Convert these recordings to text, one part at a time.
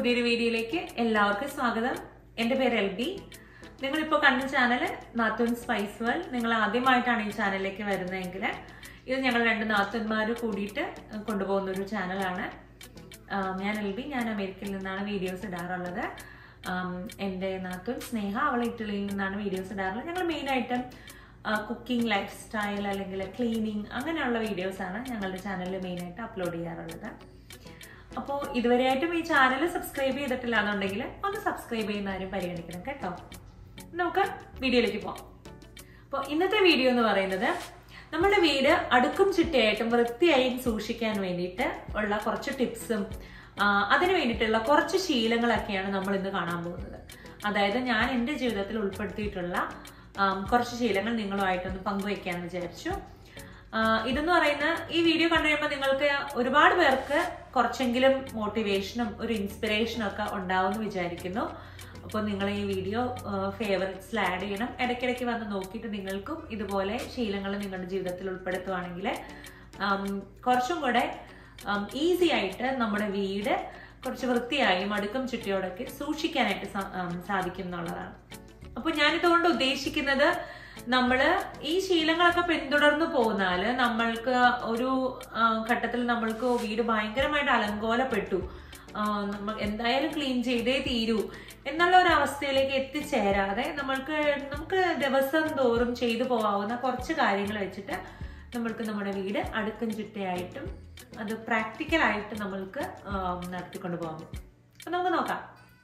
പുതിയൊരു വീഡിയോയിലേക്ക് എല്ലാവർക്കും സ്വാഗതം എൻ്റെ പേര് എൽ ബി നിങ്ങളിപ്പോൾ കണ്ട ചാനൽ നാത്തൂൻ സ്പൈസ് വേൾഡ് നിങ്ങൾ ആദ്യമായിട്ടാണ് ഈ ചാനലിലേക്ക് വരുന്നതെങ്കിൽ ഇത് ഞങ്ങൾ രണ്ട് നാത്തൂന്മാർ കൂടിയിട്ട് കൊണ്ടുപോകുന്ന ഒരു ചാനലാണ് ആം, ഞാൻ എൽ ബി ഞാൻ അമേരിക്കയിൽ നിന്നാണ് വീഡിയോസ് ഇടാറുള്ളത് ആം, എൻ്റെ നാത്തൂൻ സ്നേഹ അവൾ ഇറ്റലിയിൽ നിന്നാണ് വീഡിയോസ് ഇടാറുള്ളത് ഞങ്ങൾ മെയിനായിട്ടും കുക്കിംഗ് ലൈഫ് സ്റ്റൈൽ അല്ലെങ്കിൽ ക്ലീനിങ് അങ്ങനെയുള്ള വീഡിയോസാണ് ഞങ്ങളുടെ ചാനലിൽ മെയിനായിട്ട് അപ്ലോഡ് ചെയ്യാറുള്ളത് അപ്പോൾ ഇതുവരെയായിട്ടും ഈ ചാനൽ സബ്സ്ക്രൈബ് ചെയ്തിട്ടില്ല എന്നുണ്ടെങ്കിൽ ഒന്ന് സബ്സ്ക്രൈബ് ചെയ്യുന്ന ആരും പരിഗണിക്കണം കേട്ടോ നമുക്ക് വീഡിയോയിലേക്ക് പോവാം അപ്പോൾ ഇന്നത്തെ വീഡിയോ എന്ന് പറയുന്നത് നമ്മുടെ വീട് അടുക്കും ചിട്ടയായിട്ടും വൃത്തിയായും സൂക്ഷിക്കാൻ വേണ്ടിയിട്ട് ഉള്ള കുറച്ച് ടിപ്സും അതിന് വേണ്ടിയിട്ടുള്ള കുറച്ച് ശീലങ്ങളൊക്കെയാണ് നമ്മൾ ഇന്ന് കാണാൻ പോകുന്നത് അതായത് ഞാൻ എൻ്റെ ജീവിതത്തിൽ ഉൾപ്പെടുത്തിയിട്ടുള്ള ആം, കുറച്ച് ശീലങ്ങൾ നിങ്ങളുമായിട്ടൊന്ന് പങ്കുവയ്ക്കാമെന്ന് വിചാരിച്ചു ആ, ഇതെന്ന് പറയുന്ന ഈ വീഡിയോ കണ്ടു കഴിയുമ്പോൾ നിങ്ങൾക്ക് ഒരുപാട് പേർക്ക് കുറച്ചെങ്കിലും മോട്ടിവേഷനും ഒരു ഇൻസ്പിറേഷനും ഒക്കെ ഉണ്ടാവുമെന്ന് വിചാരിക്കുന്നു അപ്പോൾ നിങ്ങൾ ഈ വീഡിയോ ഫേവറേറ്റ്സിൽ ആഡ് ചെയ്യണം ഇടയ്ക്കിടയ്ക്ക് വന്ന് നോക്കിയിട്ട് നിങ്ങൾക്കും ഇതുപോലെ ശീലങ്ങൾ നിങ്ങളുടെ ജീവിതത്തിൽ ഉൾപ്പെടുത്തുവാണെങ്കിൽ ആം, കുറച്ചും കൂടെ ഈസി ആയിട്ട് നമ്മുടെ വീട് കുറച്ച് വൃത്തിയായും അടുക്കും ചുറ്റിയോടൊക്കെ സൂക്ഷിക്കാനായിട്ട് സാ- ആം, സാധിക്കും എന്നുള്ളതാണ് അപ്പൊ ഞാനിതുകൊണ്ട് ഉദ്ദേശിക്കുന്നത് നമ്മള് ഈ ശീലങ്ങളൊക്കെ പിന്തുടർന്നു പോന്നാല് നമ്മൾക്ക് ഒരു ഘട്ടത്തിൽ നമ്മൾക്ക് വീട് ഭയങ്കരമായിട്ട് അലങ്കോലപ്പെട്ടു ആ, നമ്മൾ എന്തായാലും ക്ലീൻ ചെയ്തേ തീരൂ എന്നുള്ള ഒരു അവസ്ഥയിലേക്ക് എത്തിച്ചേരാതെ നമ്മൾക്ക് നമുക്ക് ദിവസം തോറും ചെയ്തു പോകാവുന്ന കുറച്ച് കാര്യങ്ങൾ വെച്ചിട്ട് നമ്മൾക്ക് നമ്മുടെ വീട് അടുക്കും ചിട്ടയായിട്ടും അത് പ്രാക്ടിക്കലായിട്ട് നമ്മൾക്ക് ആ, നടത്തിക്കൊണ്ട് പോകാൻ പറ്റും അപ്പൊ നമുക്ക് നോക്കാം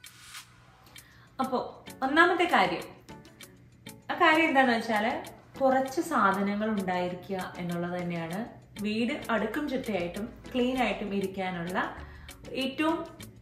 അപ്പോൾ ഒന്നാമത്തെ കാര്യം ആ കാര്യം എന്താണെന്ന് വെച്ചാൽ കുറച്ച് സാധനങ്ങൾ ഉണ്ടായിരിക്കുക എന്നുള്ളത് തന്നെയാണ് വീട് അടുക്കും ചുറ്റയായിട്ടും ക്ലീൻ ആയിട്ടും ഇരിക്കാനുള്ള ഏറ്റവും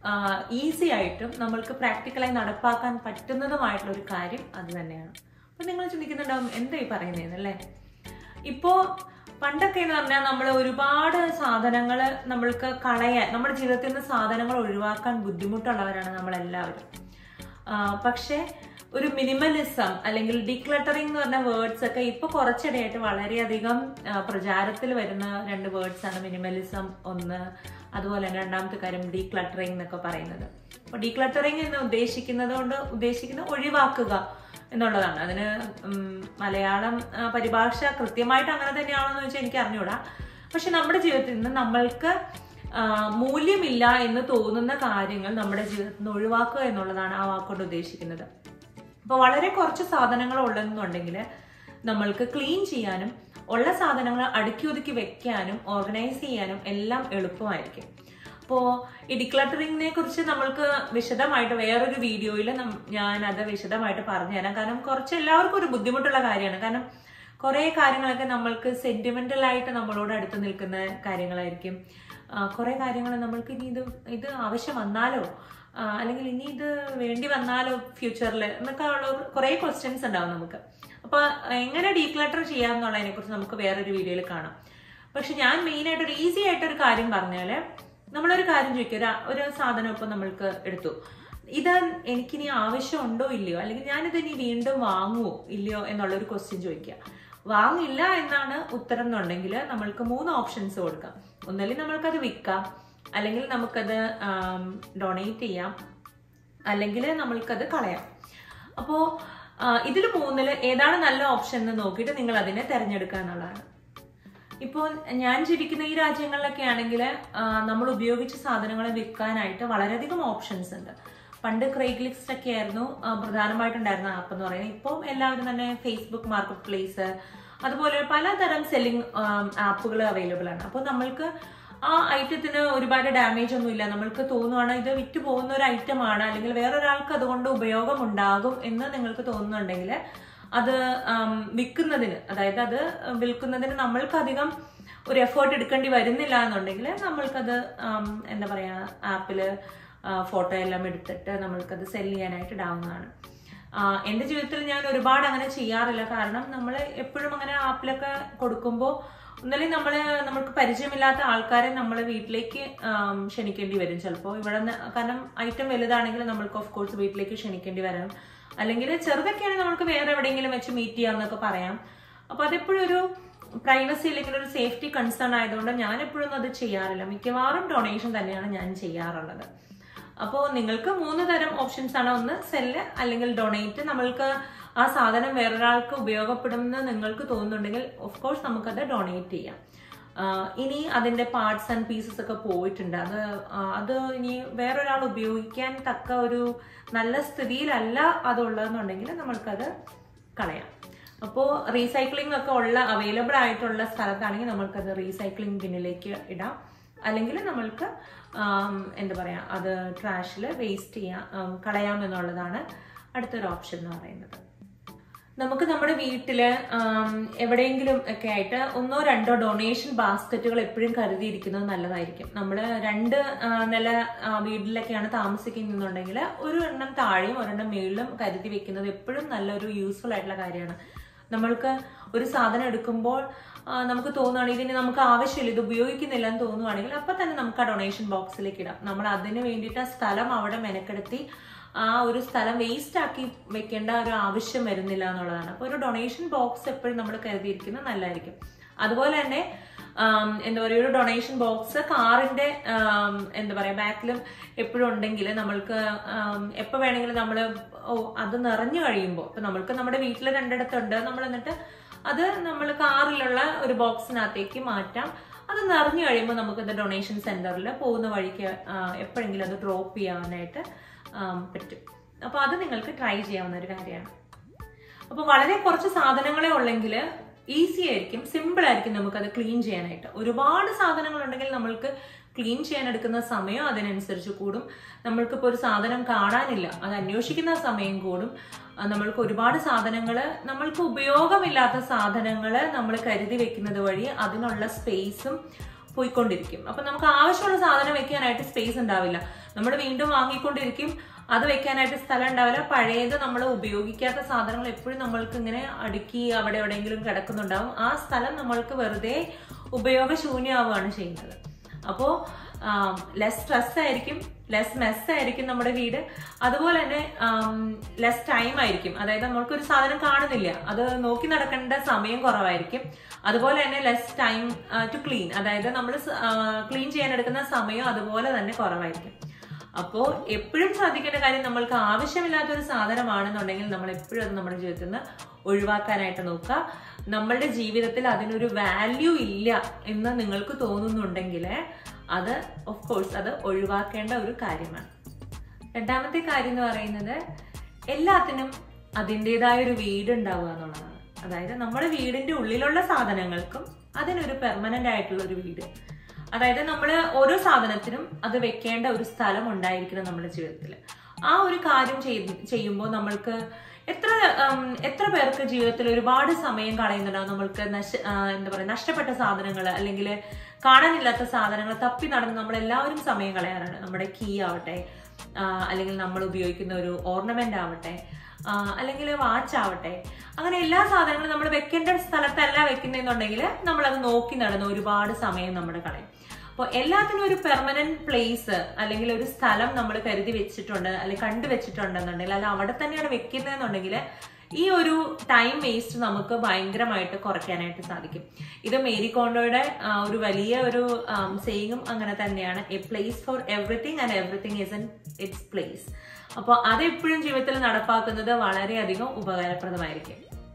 ഈസി ആയിട്ടും നമ്മൾക്ക് പ്രാക്ടിക്കലായി നടപ്പാക്കാൻ പറ്റുന്നതുമായിട്ടുള്ള ഒരു കാര്യം അത് തന്നെയാണ് അപ്പൊ നിങ്ങൾ ചിന്തിക്കുന്നുണ്ടാവും എന്താ ഈ പറയുന്നതെന്നല്ലേ ഇപ്പോ പണ്ടൊക്കെ എന്ന് പറഞ്ഞാൽ നമ്മൾ ഒരുപാട് സാധനങ്ങൾ നമ്മൾക്ക് കളയാൻ നമ്മുടെ ജീവിതത്തിൽ നിന്ന് സാധനങ്ങൾ ഒഴിവാക്കാൻ ബുദ്ധിമുട്ടുള്ളവരാണ് നമ്മളെല്ലാവരും ആ, പക്ഷേ ഒരു മിനിമലിസം അല്ലെങ്കിൽ ഡിക്ലട്ടറിംഗ് എന്ന് പറഞ്ഞ വേർഡ്സ് ഒക്കെ ഇപ്പൊ കുറച്ചിടെയായിട്ട് വളരെയധികം ആ, പ്രചാരത്തിൽ വരുന്ന രണ്ട് വേർഡ്സ് ആണ് മിനിമലിസം ഒന്ന് അതുപോലെ തന്നെ രണ്ടാമത്തെ കാര്യം ഡീക്ലട്ടറിംഗ് എന്നൊക്കെ പറയുന്നത് അപ്പൊ ഡീക്ലട്ടറിംഗ് എന്ന് ഉദ്ദേശിക്കുന്നത് കൊണ്ട് ഉദ്ദേശിക്കുന്നത് ഒഴിവാക്കുക എന്നുള്ളതാണ് അതിന് ഉം, മലയാളം ആ, പരിഭാഷ കൃത്യമായിട്ട് അങ്ങനെ തന്നെയാണോ എന്ന് വെച്ചാൽ എനിക്ക് അറിഞ്ഞൂടാ പക്ഷെ നമ്മുടെ ജീവിതത്തിൽ നിന്ന് നമ്മൾക്ക് ആ, മൂല്യമില്ല എന്ന് തോന്നുന്ന കാര്യങ്ങൾ നമ്മുടെ ജീവിതത്തിൽ നിന്ന് ഒഴിവാക്കുക എന്നുള്ളതാണ് ആ വാക്കുകൊണ്ട് ഉദ്ദേശിക്കുന്നത് അപ്പൊ വളരെ കുറച്ച് സാധനങ്ങൾ ഉള്ളതെന്നുണ്ടെങ്കിൽ നമ്മൾക്ക് ക്ലീൻ ചെയ്യാനും ഉള്ള സാധനങ്ങൾ അടുക്കി ഒതുക്കി വെക്കാനും ഓർഗനൈസ് ചെയ്യാനും എല്ലാം എളുപ്പമായിരിക്കും അപ്പോൾ ഈ ഡിക്ലട്ടറിങ്ങിനെ കുറിച്ച് നമ്മൾക്ക് വിശദമായിട്ട് വേറൊരു വീഡിയോയിൽ ഞാൻ അത് വിശദമായിട്ട് പറഞ്ഞുതരാം കാരണം കുറച്ച് എല്ലാവർക്കും ഒരു ബുദ്ധിമുട്ടുള്ള കാര്യമാണ് കാരണം കുറേ കാര്യങ്ങളൊക്കെ നമ്മൾക്ക് സെന്റിമെന്റൽ ആയിട്ട് നമ്മളോട് അടുത്ത് നിൽക്കുന്ന കാര്യങ്ങളായിരിക്കും ആ, കുറേ കാര്യങ്ങൾ നമ്മൾക്ക് ഇനി ഇത് ഇത് ആവശ്യം വന്നാലോ ആ, അല്ലെങ്കിൽ ഇനി ഇത് വേണ്ടി വന്നാലോ ഫ്യൂച്ചറിൽ എന്നൊക്കെ ഉള്ള കുറേ ക്വസ്റ്റ്യൻസ് ഉണ്ടാവും നമുക്ക് അപ്പൊ എങ്ങനെ ഡീക്ലട്ടർ ചെയ്യാം എന്നുള്ളതിനെ കുറിച്ച് നമുക്ക് വേറൊരു വീഡിയോയിൽ കാണാം പക്ഷെ ഞാൻ മെയിൻ ആയിട്ട് ഒരു ഈസി ആയിട്ടൊരു കാര്യം പറഞ്ഞാല് നമ്മളൊരു കാര്യം ചോദിക്കുക ഒരു- ഒരു സാധനം ഇപ്പൊ നമ്മൾക്ക് എടുത്തു ഇത് എനിക്കിനി ആവശ്യമുണ്ടോ ഇല്ലയോ അല്ലെങ്കിൽ ഞാനിത് ഇനി വീണ്ടും വാങ്ങുമോ ഇല്ലയോ എന്നുള്ള ഒരു ക്വസ്റ്റ്യൻ ചോദിക്കുക വാങ്ങില്ല എന്നാണ് ഉത്തരം എന്നുണ്ടെങ്കിൽ നമ്മൾക്ക് മൂന്ന് ഓപ്ഷൻസ് കൊടുക്കാം ഒന്നല്ലെങ്കിൽ നമ്മൾക്കത് വിൽക്കാം അല്ലെങ്കിൽ നമുക്കത് ഡൊണേറ്റ് ചെയ്യാം അല്ലെങ്കിൽ നമ്മൾക്കത് കളയാം അപ്പോൾ ഇതിൽ മൂന്നില് ഏതാണ് നല്ല ഓപ്ഷൻ എന്ന് നോക്കിയിട്ട് നിങ്ങൾ അതിനെ തിരഞ്ഞെടുക്കുക എന്നുള്ളതാണ് ഇപ്പോൾ ഞാൻ ജീവിക്കുന്ന ഈ രാജ്യങ്ങളിലൊക്കെ ആണെങ്കിൽ നമ്മൾ ഉപയോഗിച്ച സാധനങ്ങൾ വിൽക്കാനായിട്ട് വളരെയധികം ഓപ്ഷൻസ് ഉണ്ട് പണ്ട് ക്രൈഗ് ലിസ്റ്റ് ഒക്കെ ആയിരുന്നു ആ, പ്രധാനമായിട്ടുണ്ടായിരുന്ന ആപ്പ് എന്ന് പറയുന്നത് ഇപ്പോൾ എല്ലാവരും തന്നെ ഫേസ്ബുക്ക് മാർക്കറ്റ് പ്ലേസ് അതുപോലെ പലതരം സെല്ലിംഗ് ആപ്പുകൾ അവൈലബിൾ ആണ് അപ്പോൾ നമ്മൾക്ക് ആ ഐറ്റത്തിന് ഒരുപാട് ഡാമേജ് ഒന്നും ഇല്ല നമ്മൾക്ക് തോന്നുവാണ് ഇത് വിറ്റ് പോകുന്ന ഒരു ഐറ്റം ആണ് അല്ലെങ്കിൽ വേറൊരാൾക്ക് അതുകൊണ്ട് ഉപയോഗം ഉണ്ടാകും എന്ന് നിങ്ങൾക്ക് തോന്നുന്നുണ്ടെങ്കിൽ അത് ആം, വിൽക്കുന്നതിന് അതായത് അത് വിൽക്കുന്നതിന് നമ്മൾക്ക് അധികം ഒരു എഫേർട്ട് എടുക്കേണ്ടി വരുന്നില്ല എന്നുണ്ടെങ്കിൽ നമ്മൾക്കത് ആം, എന്താ പറയാ ആപ്പില് ഫോട്ടോ എല്ലാം എടുത്തിട്ട് നമ്മൾക്കത് സെല് ചെയ്യാനായിട്ട് ഇടാവുന്നതാണ് ആ, എന്റെ ജീവിതത്തിൽ ഞാൻ ഒരുപാട് അങ്ങനെ ചെയ്യാറില്ല കാരണം നമ്മൾ എപ്പോഴും അങ്ങനെ ആപ്പിലൊക്കെ കൊടുക്കുമ്പോൾ ഒന്നല്ലെങ്കിൽ നമ്മൾ നമ്മൾക്ക് പരിചയമില്ലാത്ത ആൾക്കാരെ നമ്മൾ വീട്ടിലേക്ക് ആം, ക്ഷണിക്കേണ്ടി വരും ചിലപ്പോൾ ഇവിടെ നിന്ന് കാരണം ഐറ്റം വലുതാണെങ്കിൽ നമ്മൾക്ക് ഓഫ് കോഴ്സ് വീട്ടിലേക്ക് ക്ഷണിക്കേണ്ടി വരണം അല്ലെങ്കിൽ ചെറുതൊക്കെയാണെങ്കിൽ നമുക്ക് വേറെ എവിടെയെങ്കിലും വെച്ച് മീറ്റ് ചെയ്യാമെന്നൊക്കെ പറയാം അപ്പൊ അതെപ്പോഴും ഒരു പ്രൈവസി അല്ലെങ്കിൽ ഒരു സേഫ്റ്റി കൺസേൺ ആയതുകൊണ്ട് ഞാൻ എപ്പോഴും അത് ചെയ്യാറില്ല മിക്കവാറും ഡൊണേഷൻ തന്നെയാണ് ഞാൻ ചെയ്യാറുള്ളത് അപ്പോൾ നിങ്ങൾക്ക് മൂന്ന് തരം ഓപ്ഷൻസ് ആണ് ഒന്ന് സെല്ല് അല്ലെങ്കിൽ ഡൊണേറ്റ് നമ്മൾക്ക് ആ സാധനം വേറൊരാൾക്ക് ഉപയോഗപ്പെടുമെന്ന് നിങ്ങൾക്ക് തോന്നുന്നുണ്ടെങ്കിൽ ഓഫ് കോഴ്സ് നമുക്കത് ഡൊണേറ്റ് ചെയ്യാം ആഹ് ഇനി അതിന്റെ പാർട്സ് ആൻഡ് പീസസ് ഒക്കെ പോയിട്ടുണ്ട് അത് ആഹ് അത് ഇനി വേറൊരാൾ ഉപയോഗിക്കാൻ തക്ക ഒരു നല്ല സ്ഥിതിയിലല്ല അതുള്ളതെന്നുണ്ടെങ്കിൽ നമ്മൾക്കത് കളയാം അപ്പോൾ റീസൈക്ലിംഗ് ഒക്കെ ഉള്ള അവൈലബിൾ ആയിട്ടുള്ള സ്ഥലത്താണെങ്കിൽ നമ്മൾക്കത് റീസൈക്ലിംഗ് ബിന്നിലേക്ക് ഇടാം അല്ലെങ്കിൽ നമ്മൾക്ക് ആം, എന്താ പറയുക അത് ട്രാഷിൽ വേസ്റ്റ് ചെയ്യാം ആം, കളയാം എന്നുള്ളതാണ് അടുത്തൊരു ഓപ്ഷൻ എന്ന് പറയുന്നത് നമുക്ക് നമ്മുടെ വീട്ടില് ആം, എവിടെയെങ്കിലും ഒക്കെ ആയിട്ട് ഒന്നോ രണ്ടോ ഡൊണേഷൻ ബാസ്ക്കറ്റുകൾ എപ്പോഴും കരുതിയിരിക്കുന്നത് നല്ലതായിരിക്കും നമ്മൾ രണ്ട് ആ, നില ആ, വീട്ടിലൊക്കെയാണ് താമസിക്കുന്നുണ്ടെങ്കിൽ ഒരു എണ്ണം താഴെയും ഒരെണ്ണം മേളിലും കരുതി വെക്കുന്നത് എപ്പോഴും നല്ലൊരു യൂസ്ഫുൾ ആയിട്ടുള്ള കാര്യമാണ് നമ്മൾക്ക് ഒരു സാധനം എടുക്കുമ്പോൾ ആ, നമുക്ക് തോന്നുകയാണ് ഇതിന് നമുക്ക് ആവശ്യമില്ല ഇത് ഉപയോഗിക്കുന്നില്ല എന്ന് തോന്നുവാണെങ്കിൽ അപ്പൊ തന്നെ നമുക്ക് ആ ഡൊണേഷൻ ബോക്സിലേക്ക് ഇടാം നമ്മൾ അതിന് വേണ്ടിയിട്ട് ആ സ്ഥലം അവിടെ മെനക്കെടുത്തി ആ ഒരു സ്ഥലം വേസ്റ്റ് ആക്കി വെക്കേണ്ട ഒരു ആവശ്യം വരുന്നില്ല എന്നുള്ളതാണ് അപ്പൊ ഒരു ഡൊണേഷൻ ബോക്സ് എപ്പോഴും നമ്മൾ കരുതിയിരിക്കുന്നത് നല്ലതായിരിക്കും അതുപോലെ തന്നെ ആം, എന്താ പറയുക ഒരു ഡൊണേഷൻ ബോക്സ് കാറിന്റെ ആം, എന്താ പറയാ ബാക്കിലും എപ്പോഴും ഉണ്ടെങ്കിൽ നമ്മൾക്ക് ആം, എപ്പോ വേണമെങ്കിലും നമ്മൾ ഓ അത് നിറഞ്ഞു കഴിയുമ്പോൾ ഇപ്പൊ നമ്മൾക്ക് നമ്മുടെ വീട്ടിൽ രണ്ടിടത്തുണ്ട് നമ്മൾ എന്നിട്ട് അത് നമ്മൾ കാറിലുള്ള ഒരു ബോക്സിനകത്തേക്ക് മാറ്റാം അത് നിറഞ്ഞു കഴിയുമ്പോൾ നമുക്കത് ഡൊണേഷൻ സെന്ററിൽ പോകുന്ന വഴിക്ക് ആ, എപ്പോഴെങ്കിലും അത് ഡ്രോപ്പ് ചെയ്യാനായിട്ട് ആം, പറ്റും അപ്പൊ അത് നിങ്ങൾക്ക് ട്രൈ ചെയ്യാവുന്ന ഒരു കാര്യമാണ് അപ്പൊ വളരെ കുറച്ച് സാധനങ്ങളെ ഉള്ളെങ്കിൽ ഈസി ആയിരിക്കും സിമ്പിൾ ആയിരിക്കും നമുക്കത് ക്ലീൻ ചെയ്യാനായിട്ട് ഒരുപാട് സാധനങ്ങൾ ഉണ്ടെങ്കിൽ നമ്മൾക്ക് ക്ലീൻ ചെയ്യാൻ എടുക്കുന്ന സമയം അതിനനുസരിച്ച് കൂടും നമ്മൾക്കിപ്പോൾ ഒരു സാധനം കാണാനില്ല അത് അന്വേഷിക്കുന്ന സമയം കൂടും ആ, നമ്മൾക്ക് ഒരുപാട് സാധനങ്ങൾ നമ്മൾക്ക് ഉപയോഗമില്ലാത്ത സാധനങ്ങൾ നമ്മൾ കരുതി വെക്കുന്നത് വഴി അതിനുള്ള സ്പേസും പോയിക്കൊണ്ടിരിക്കും അപ്പൊ നമുക്ക് ആവശ്യമുള്ള സാധനം വെക്കാനായിട്ട് സ്പേസ് ഉണ്ടാവില്ല നമ്മൾ വീണ്ടും വാങ്ങിക്കൊണ്ടിരിക്കും അത് വെക്കാനായിട്ട് സ്ഥലം ഉണ്ടാവില്ല പഴയത് നമ്മൾ ഉപയോഗിക്കാത്ത സാധനങ്ങൾ എപ്പോഴും നമ്മൾക്ക് ഇങ്ങനെ അടുക്കി അവിടെ എവിടെയെങ്കിലും കിടക്കുന്നുണ്ടാവും ആ സ്ഥലം നമ്മൾക്ക് വെറുതെ ഉപയോഗശൂന്യമാവുകയാണ് ചെയ്യുന്നത് അപ്പോൾ ലെസ് സ്ട്രെസ് ആയിരിക്കും ലെസ് മെസ് ആയിരിക്കും നമ്മുടെ വീട് അതുപോലെ തന്നെ ലെസ് ടൈം ആയിരിക്കും അതായത് നമ്മൾക്ക് ഒരു സാധനം കാണുന്നില്ല അത് നോക്കി നടക്കേണ്ട സമയം കുറവായിരിക്കും അതുപോലെ തന്നെ ലെസ് ടൈം ടു ക്ലീൻ അതായത് നമ്മൾ ക്ലീൻ ചെയ്യാൻ എടുക്കുന്ന സമയം അതുപോലെ തന്നെ കുറവായിരിക്കും അപ്പോൾ എപ്പോഴും ശ്രദ്ധിക്കേണ്ട കാര്യം നമ്മൾക്ക് ആവശ്യമില്ലാത്ത ഒരു സാധനമാണെന്നുണ്ടെങ്കിൽ നമ്മൾ എപ്പോഴും അത് നമ്മുടെ ജീവിതത്തിൽ നിന്ന് ഒഴിവാക്കാനായിട്ട് നോക്കുക നമ്മളുടെ ജീവിതത്തിൽ അതിനൊരു വാല്യൂ ഇല്ല എന്ന് നിങ്ങൾക്ക് തോന്നുന്നുണ്ടെങ്കിൽ അത് ഓഫ് കോഴ്സ് അത് ഒഴിവാക്കേണ്ട ഒരു കാര്യമാണ് രണ്ടാമത്തെ കാര്യം എന്ന് പറയുന്നത് എല്ലാത്തിനും അതിൻ്റെതായ ഒരു വീട് ഉണ്ടാവുക എന്നുള്ളതാണ് അതായത് നമ്മുടെ വീടിന്റെ ഉള്ളിലുള്ള സാധനങ്ങൾക്കും അതിനൊരു പെർമനന്റ് ആയിട്ടുള്ള ഒരു വീട് അതായത് നമ്മൾ ഓരോ സാധനത്തിനും അത് വെക്കേണ്ട ഒരു സ്ഥലം ഉണ്ടായിരിക്കണം നമ്മുടെ ജീവിതത്തിൽ ആ ഒരു കാര്യം ചെയ്ത് ചെയ്യുമ്പോൾ നമ്മൾക്ക് എത്ര ഉം, എത്ര പേർക്ക് ജീവിതത്തിൽ ഒരുപാട് സമയം കളയുന്നുണ്ടാവും നമ്മൾക്ക് നശ ആ, എന്താ പറയുക നഷ്ടപ്പെട്ട സാധനങ്ങൾ അല്ലെങ്കിൽ കാണാനില്ലാത്ത സാധനങ്ങൾ തപ്പി നടന്ന് നമ്മൾ എല്ലാവരും സമയം കളയാറാണ് നമ്മുടെ കീ ആവട്ടെ ആ, അല്ലെങ്കിൽ നമ്മൾ ഉപയോഗിക്കുന്ന ഒരു ഓർണമെന്റ് ആവട്ടെ ആ, അല്ലെങ്കിൽ വാച്ച് ആവട്ടെ അങ്ങനെ എല്ലാ സാധനങ്ങളും നമ്മൾ വെക്കേണ്ട സ്ഥലത്തല്ല വെക്കുന്നതെന്നുണ്ടെങ്കിൽ നമ്മൾ അത് നോക്കി നടന്ന് ഒരുപാട് സമയം നമ്മുടെ കളയും അപ്പോൾ എല്ലാത്തിനും ഒരു പെർമനന്റ് പ്ലേസ് അല്ലെങ്കിൽ ഒരു സ്ഥലം നമ്മൾ കരുതി വെച്ചിട്ടുണ്ട് അല്ലെങ്കിൽ കണ്ടു വെച്ചിട്ടുണ്ടെന്നുണ്ടെങ്കിൽ അല്ല അവിടെ തന്നെയാണ് വെക്കുന്നതെന്നുണ്ടെങ്കിൽ ഈ ഒരു ടൈം വേസ്റ്റ് നമുക്ക് ഭയങ്കരമായിട്ട് കുറയ്ക്കാനായിട്ട് സാധിക്കും ഇത് മേരി കോണ്ടോയുടെ ആ, ഒരു വലിയ ഒരു സെയിങ്ങും അങ്ങനെ തന്നെയാണ് a place for everything and everything is in its place അപ്പോൾ അതെപ്പോഴും ജീവിതത്തിൽ നടപ്പാക്കുന്നത് വളരെയധികം ഉപകാരപ്രദമായിരിക്കും